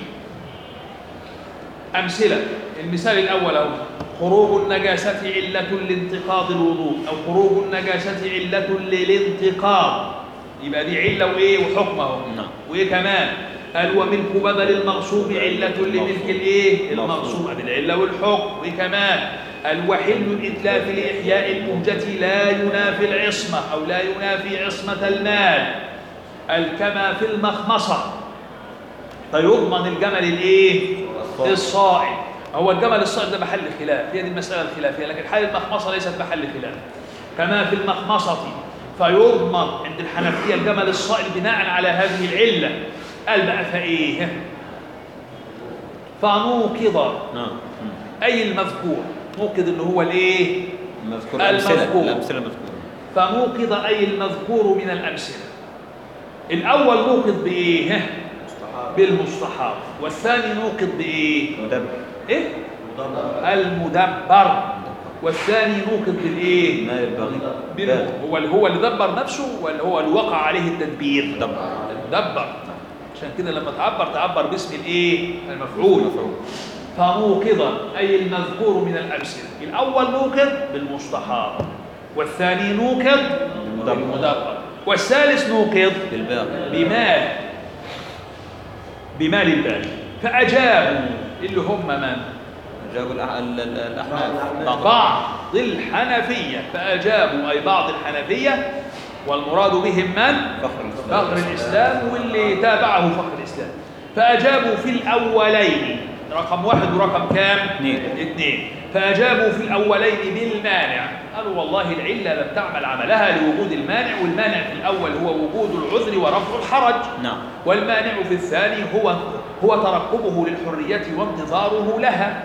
امثله المثال الاول اهو خروج النجاسة علة لانتقاض الوضوء أو خروج النجاسة علة للانتقاض يبقى دي علة وإيه وحكم أهو نعم. وإيه كمان قال وملك بدل المغصوب علة لملك الإيه المغصوب. المغصوب أدي العلة والحكم وإيه كمان قال وحل الإتلاف لإحياء المهجة لا ينافي العصمة أو لا ينافي عصمة المال قال كما في المخمصة فيضمن الجمل الايه الصائم. الصائم هو الجمل الصائم ده محل خلاف هي دي المساله الخلافيه لكن حال المخمصه ليست محل خلاف كما في المخمصه فيضمن عند الحنفيه الجمل الصائم بناء على هذه العله قال بقى فايه فنوقض نعم مم. اي المذكور نوقض اللي هو الايه المذكور الأمثلة المذكور. الأمثلة المذكورة فنوقض اي المذكور من الامثله الاول نوقض بايه بالمستحاض والثاني نوقض بايه مدبر ايه المدبر والثاني نوقض بالايه مال البغي بال- هو اللي هو اللي دبر نفسه ولا هو اللي وقع عليه التدبير مدبر دبر عشان كده لما تعبر تعبر باسم الايه المفعول مفعول فنوقض اي المذكور من الامثله الاول نوقض بالمستحاض والثاني نوقض بالمدبر. بالمدبر والثالث نوقض بالباغي بمال بمال الباغي فأجابوا اللي هم من؟ جابوا الأح- ال- ال- الأحناف بعض بعض الحنفية فأجابوا أي بعض الحنفية والمراد بهم من؟ فخر الإسلام فخر الإسلام واللي تابعه فخر الإسلام فأجابوا في الأولين رقم واحد ورقم كام؟ اثنين. اثنين فأجابوا في الأولين بالمانع قالوا والله العلة لم تعمل عملها لوجود المانع والمانع في الأول هو وجود العذر ورفع الحرج نعم والمانع في الثاني هو هو ترقبه للحرية وانتظاره لها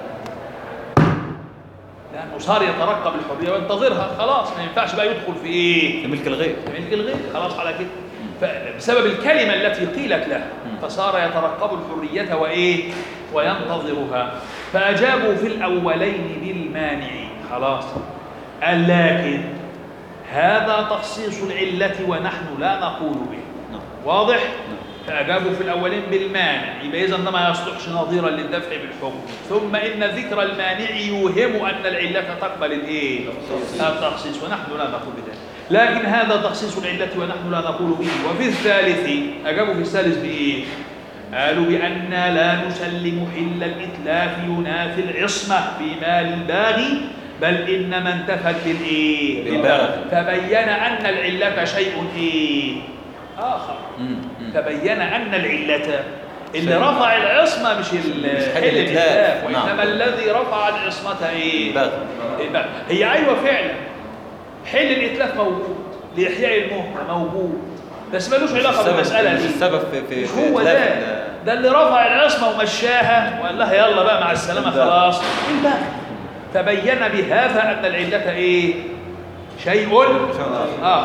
لأنه صار يترقب الحرية وينتظرها خلاص ما ينفعش بقى يدخل في إيه؟ في ملك الغير في ملك الغير خلاص على كده فبسبب الكلمة التي قيلت له فصار يترقب الحرية وإيه وينتظرها فأجابوا في الأولين بالمانع خلاص قال لكن هذا تخصيص العلة ونحن لا نقول به نعم واضح فأجابوا في الأولين بالمانع يبقى إذا ده ما يصلحش نظيرا للدفع بالحكم ثم إن ذكر المانع يوهم أن العلة تقبل الإيه؟ التخصيص ونحن لا نقول بذلك لكن هذا تخصيص العلة ونحن لا نقول به وفي الثالث أجابوا في الثالث بإيه؟ قالوا بأن لا نسلم حل الإتلاف ينافي العصمة في مال الباغي بل إنما انتفت بالإيه؟ بالباغي. فبين أن العلة شيء إيه؟ آخر مم. مم. تبين أن العلة اللي شيء. رفع العصمة مش ال- مش حل حل الإتلاف. الإتلاف نعم. وإنما الذي رفع العصمة إيه؟ البغي. البغي. هي أيوة فعلا حل الإتلاف موجود لإحياء المهنة موجود بس ملوش علاقة السبب- بالمسألة دي السبب في في مش في هو إتلاف ده ال- ده اللي رفع العصمة ومشاها وقال لها يلا بقى مع السلامة البغي. خلاص البغي تبين بهذا أن العلة إيه؟ شيء آخر. آخر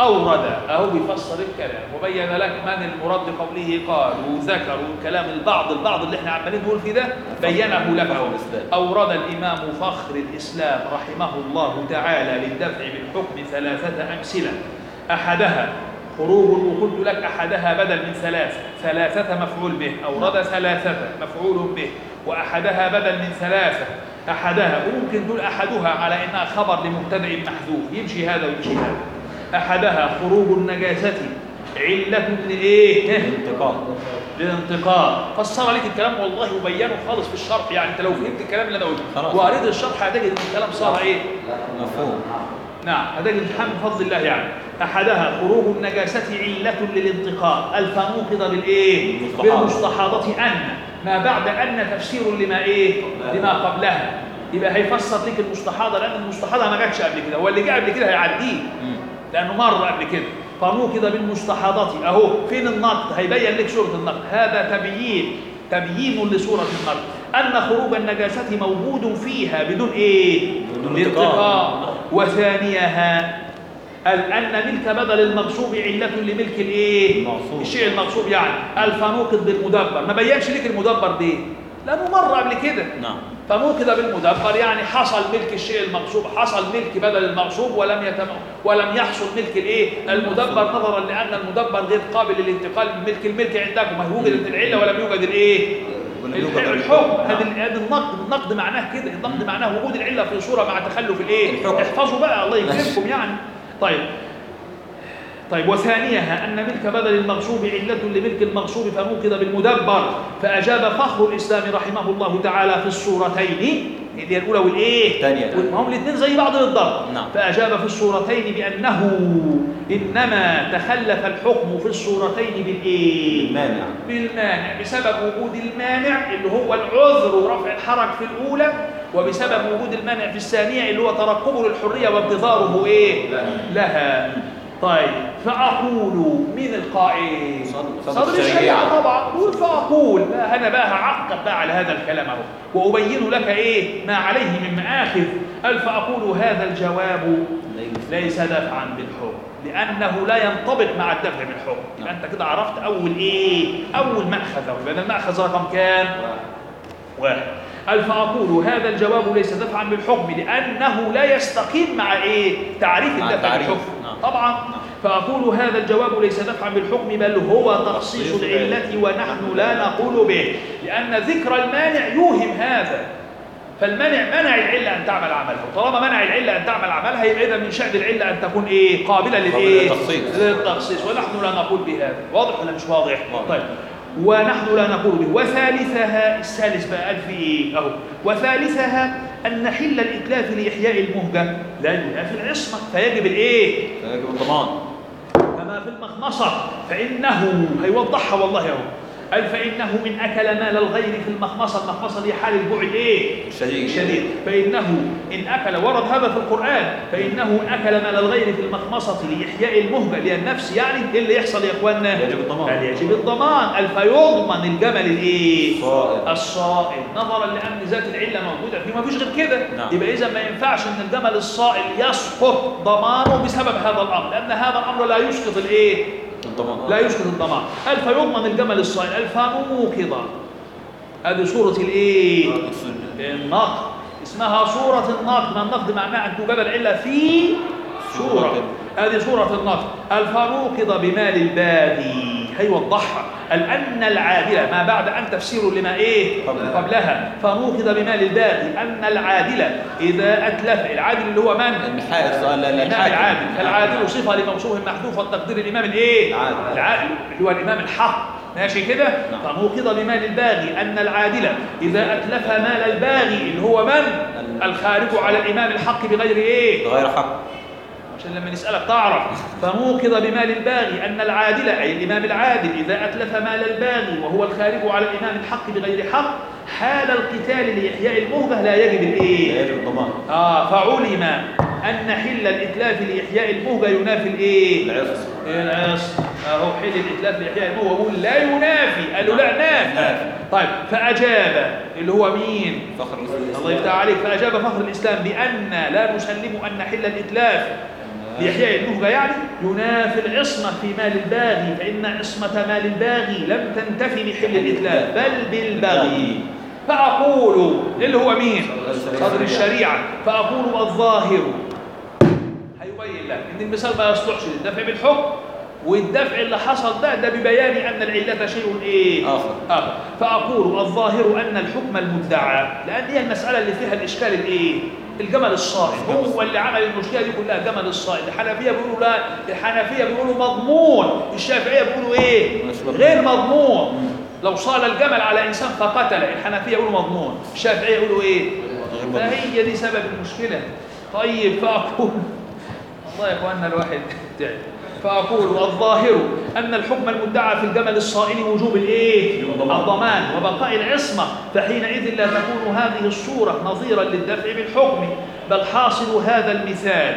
أورد أهو بيفسر الكلام وبين لك من المراد بقوله قالوا ذكروا كلام البعض البعض اللي احنا عمالين نقول فيه ده بينه لك أهو. الإسلام. أورد الإمام فخر الإسلام رحمه الله تعالى للدفع بالحكم ثلاثة أمثلة أحدها خروج وقلت لك أحدها بدل من ثلاثة ثلاثة مفعول به أورد ثلاثة مفعول به وأحدها بدل من ثلاثة أحدها وممكن تقول أحدها على إنها خبر لمبتدأ محذوف يمشي هذا ويمشي هذا أحدها خروج النجاسة علة لإيه؟ انتقام للانتقام فسر لك الكلام والله وبينه خالص في الشرح يعني انت لو فهمت الكلام اللي انا قلته خلاص. وقريت الشرح هتجد ان الكلام صار ايه مفهوم نعم هذا الامتحان بفضل الله يعني احدها خروج النجاسه عله للانتقام الفنوقض بالايه المستحاضة. بالمستحاضه ان ما بعد ان تفسير لما ايه لما قبلها يبقى هيفسر لك المستحاضه لان المستحاضه ما جاتش قبل كده هو اللي جه قبل كده هيعديه مم. لانه مر قبل كده فنوقض بالمستحاضة اهو فين النقد هيبين لك سوره النقد هذا تبيين تبيين لسوره النقد ان خروج النجاسه موجود فيها بدون ايه بدون انتقام انتقام. وثانيها ال- ان ملك بدل المغصوب عله لملك الايه المغصوب. الشيء المغصوب يعني الفنوقض بالمدبر ما بينش لك المدبر ليه لانه مر قبل كده نعم فنوقض بالمدبر يعني حصل ملك الشيء المغصوب حصل ملك بدل المغصوب ولم يتم ولم يحصل ملك الايه المدبر نظرا لان المدبر غير قابل للانتقال من ملك الملك عندكم ما وجدت العله ولم يوجد الايه ولم يوجد الح- الحكم. الحكم نعم. هذا هذا النقد النقد معناه كده النقد معناه وجود العله في صوره مع تخلف الايه الحكم. احفظوا بقى الله ماشي. يكرمكم يعني طيب طيب وثانيها أن ملك بدل المغصوب علة لملك المغصوب فنوقض بالمدبر فأجاب فخر الإسلام رحمه الله تعالى في الصورتين اللي هي الأولى والإيه؟ الثانية. ما هم الاثنين زي بعض بالضبط نعم. فأجاب في الصورتين بأنه إنما تخلف الحكم في الصورتين بالإيه؟ المانع بالمانع بسبب وجود المانع اللي هو العذر ورفع الحرج في الأولى وبسبب وجود المانع في الثانية اللي هو ترقبه للحرية وانتظاره إيه؟ لها طيب فأقول مين القائل؟ صدر- صدر صدر الشريعة. الشريعة طبعا قول فأقول لا أنا بقى هعقب بقى على هذا الكلام أهو وأبين لك إيه ما عليه من مآخذ قال فأقول هذا الجواب ليس دفعا بالحكم لانه لا ينطبق مع الدفع بالحكم يبقى انت كده عرفت اول ايه اول ماخذ أهو. يبقى ده الماخذ رقم كام واحد قال فاقول هذا الجواب ليس دفعا بالحكم لانه لا يستقيم مع ايه تعريف مع الدفع التعريف. بالحكم نعم. طبعا نعم. فاقول هذا الجواب ليس دفعا بالحكم بل هو تخصيص تخصيص العله ونحن لا نقول به لان ذكر المانع يوهم هذا فالمنع منع العله ان تعمل عملها وطالما منع العله ان تعمل عملها يبقى اذا من شان العله ان تكون ايه قابله للايه للتخصيص. للتخصيص ونحن لا نقول بهذا واضح ولا مش واضح واضح. طيب ونحن لا نقول به وثالثها الثالث بقى قال في ايه اهو وثالثها ان حل الاتلاف لاحياء المهجه لا ينافي العصمه فيجب الايه فيجب الضمان كما في المخمصة فإنه هيوضحها والله اهو قال فإنه إن أكل مال الغير في المخمصة المخمصة دي حال الجوع الإيه؟ الشديد. الشديد فإنه إن أكل ورد هذا في القرآن فإنه إن أكل مال الغير في المخمصة لإحياء المهجة للنفس يعني إيه اللي يحصل يا إخواننا؟ يجب الضمان. قال يجب الضمان قال فيضمن الجمل الإيه؟ الصائم. الصائم نظرا لأن ذات العلة موجودة فيه ما فيش غير كده نعم. يبقى إذا ما ينفعش إن الجمل الصائم يسقط ضمانه بسبب هذا الأمر لأن هذا الأمر لا يسقط الإيه؟ الضمان لا يسقط الضمان قال فيضمن الجمل الصائم قال فنوقض هذه صورة الإيه؟ النقد اسمها صورة النقد ما النقد معناه أن توجد العلة في صورة هذه صورة النقد قال فنوقض بمال البادي هيوضحها قال أن العادلة ما بعد أن تفسير لما إيه قبلها. قبلها فنوقض بمال البادي أن العادلة إذا أتلف العادل اللي هو من الحائط لا لا الإمام الحاكم. العادل فالعادل صفة لموصوف محذوف والتقدير الإمام الإيه؟ العادل. العادل اللي هو الإمام الحق ماشي كده؟ نعم. فنوقض بمال الباغي أن العادل إذا أتلف مال الباغي اللي هو من؟ ال- الخارج على الإمام الحق بغير إيه؟ غير حق عشان لما نسألك تعرف فنوقض بمال الباغي أن العادل أي الإمام العادل إذا أتلف مال الباغي وهو الخارج على الإمام الحق بغير حق حال القتال لإحياء المهجة لا يجب الإيه؟ لا يجب الضمان آه فعلم أن حل الإتلاف لإحياء المهجة ينافي الإيه؟ العصر العصر أهو حل الإتلاف لإحياء المهجة بقول لا ينافي قال له لا نافي نافي. طيب فأجاب اللي هو مين؟ فخر الإسلام الله يفتح عليك فأجاب فخر الإسلام بأن لا نسلم أن حل الإتلاف لإحياء النهجة يعني ينافي العصمة في مال الباغي فإن عصمة مال الباغي لم تنتفي بحل الإتلاف بل بالبغي فأقول اللي هو مين؟ صدر الشريعة فأقول الظاهر هيبين لك ان المثال ما يصلحش للدفع بالحكم والدفع اللي حصل ده ده ببيان ان العله شيء ايه آخر. آخر. فاقول الظاهر ان الحكم المدعى لان هي المساله اللي فيها الاشكال الايه الجمل الصائب هو اللي عمل المشكله دي كلها جمل الصائب الحنفيه بيقولوا لا الحنفيه بيقولوا مضمون الشافعيه بيقولوا ايه مش مضمون. غير مضمون لو صال الجمل على انسان فقتل الحنفيه يقولوا مضمون الشافعيه يقولوا ايه غير مضمون. فهي دي سبب المشكله طيب فاقول والله يا اخواننا الواحد تعب فاقول الظاهر ان الحكم المدعى في الجمل الصائل وجوب الايه الضمان وبقاء العصمه فحينئذ لا تكون هذه الصوره نظيرا للدفع بالحكم بل حاصل هذا المثال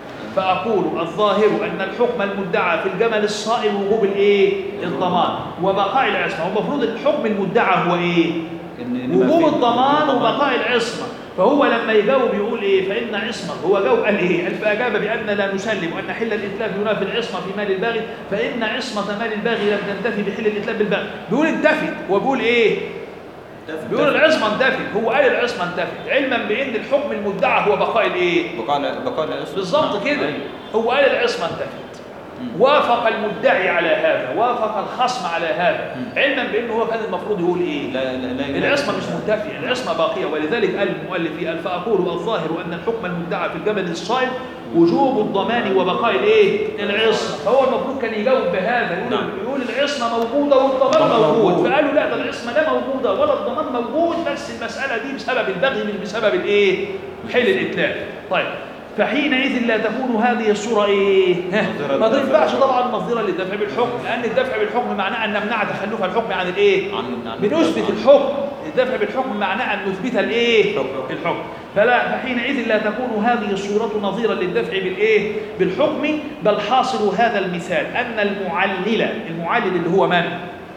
فاقول الظاهر ان الحكم المدعى في الجمل الصائل وجوب الايه الضمان وبقاء العصمه والمفروض الحكم المدعى هو ايه إن- إن ما وجوب في- الضمان وبقاء العصمة فهو لما يجاوب يقول ايه فإن عصمة هو جاوب قال ايه قال فأجاب بأن لا نسلم وأن حل الإتلاف ينافي العصمة في مال الباغي فإن عصمة مال الباغي لم تنتفي بحل الإتلاف بالباغي بيقول انتفت هو بيقول ايه بيقول العصمة انتفت هو قال العصمة انتفت علما بأن الحكم المدعى هو بقاء الايه بقاء بقاء العصمة. بالظبط كده أيوة. هو قال العصمة انتفت وافق المدعي على هذا وافق الخصم على هذا علما بأنه هو كان المفروض يقول ايه لا لا لا العصمة مش منتفية العصمة باقية ولذلك قال المؤلف فيه قال فأقول الظاهر أن الحكم المدعى في الجبل الصائب وجوب الضمان وبقاء الايه العصمة فهو المفروض كان يجاوب بهذا يقول, نعم. يقول العصمة موجودة والضمان الضمان موجود موجود. فقالوا لا ده العصمة لا موجودة ولا الضمان موجود بس المسألة دي بسبب البغي مش بسبب الايه حل الإتلاف طيب فحينئذ لا تكون هذه الصورة ايه؟ ها، مصدرا ما للدفع. تنفعش طبعا مصدرا للدفع بالحكم لأن الدفع بالحكم معناه أن نمنع تخلف الحكم عن الايه؟ عن- عن- بنثبت عن- الحكم الدفع بالحكم معناه ان نثبت الايه الحكم. الحكم فلا فحينئذ لا تكون هذه الصورة نظيرا للدفع بالايه بالحكم بل حاصل هذا المثال ان المعلل المعلل اللي هو من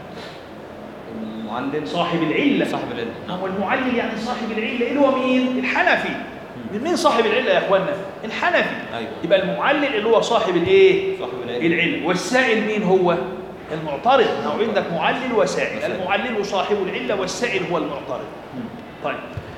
المعلم صاحب العلة صاحب العلم نعم. هو المعلل يعني صاحب العلة اللي هو مين الحنفي من مين صاحب العلة يا اخوانا الحنفي أيوة. يبقى المعلل اللي هو صاحب الايه صاحب العلم العلة والسائل مين هو المعترض ما هو عندك معلل وسائل وسائل. المعلل صاحب العلة والسائل هو المعترض طيب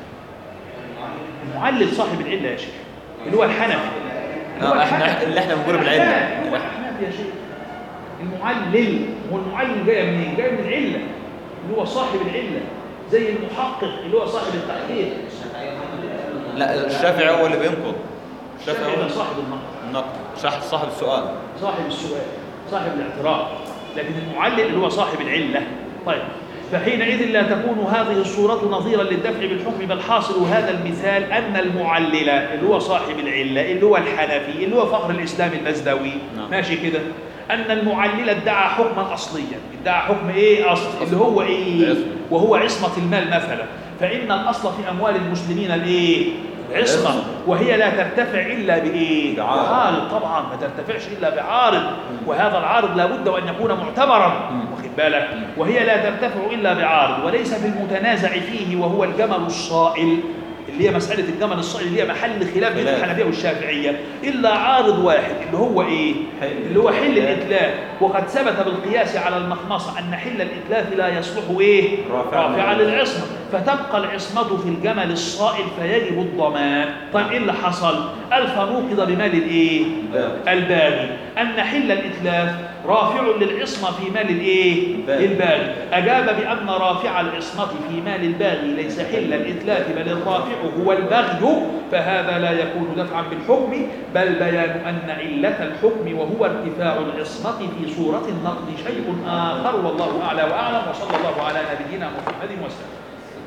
المعلل صاحب العلة يا شيخ اللي هو الحنفي اللي هو آه، احنا الحنفي. اللي احنا بنقول بالعلة الحنفي. هو الحنفي يا شيخ المعلل هو المعلل جاي منين جاي من العلة اللي هو صاحب العلة زي المحقق اللي هو صاحب التحقيق لا الشافعي هو اللي بينقض الشافعي الشافعي هو ده صاحب النقد النقد شح- صاحب السؤال صاحب السؤال صاحب الاعتراف لكن المعلل اللي هو صاحب العلة طيب فحينئذ لا تكون هذه الصورة نظيرا للدفع بالحكم بل حاصل هذا المثال أن المعلل اللي هو صاحب العلة اللي هو الحنفي اللي هو فخر الإسلام المزدوي نعم. ماشي كده أن المعلل ادعى حكما أصليا ادعى حكم إيه أصل اللي هو إيه العصمة. وهو عصمة المال مثلا فإن الأصل في أموال المسلمين الإيه عصمة العصمة. وهي لا ترتفع إلا بإيه بعارض. بعارض طبعا ما ترتفعش إلا بعارض وهذا العارض لابد وأن يكون معتبرا واخد بالك وهي لا ترتفع إلا بعارض وليس في المتنازع فيه وهو الجمل الصائل اللي هي مسألة الجمل الصائل اللي هي محل خلاف بين خلاف. الحنفية والشافعية إلا عارض واحد اللي هو إيه؟ حل. اللي هو حل الإتلاف وقد ثبت بالقياس على المخمصة أن حل الإتلاف لا يصلح إيه؟ رافعا رافعا للعصمة. للعصمة فتبقى العصمة في الجمل الصائل فيجب الضمان طيب إيه اللي حصل؟ ألف نوقض بمال الإيه؟ الباغي. الباغي أن حل الإتلاف رافع للعصمة في مال الإيه؟ الباغي. الباغي أجاب بأن رافع العصمة في مال الباغي ليس حل الإتلاف بل الرافع هو البغي فهذا لا يكون دفعا بالحكم بل بيان أن علة الحكم وهو ارتفاع العصمة في صورة النقد شيء آخر والله أعلى وأعلم وصلى الله على نبينا محمد وسلم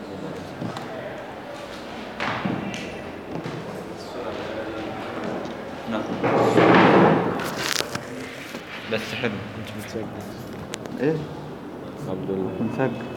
نعم بس حلو ايه عبد الله مسجل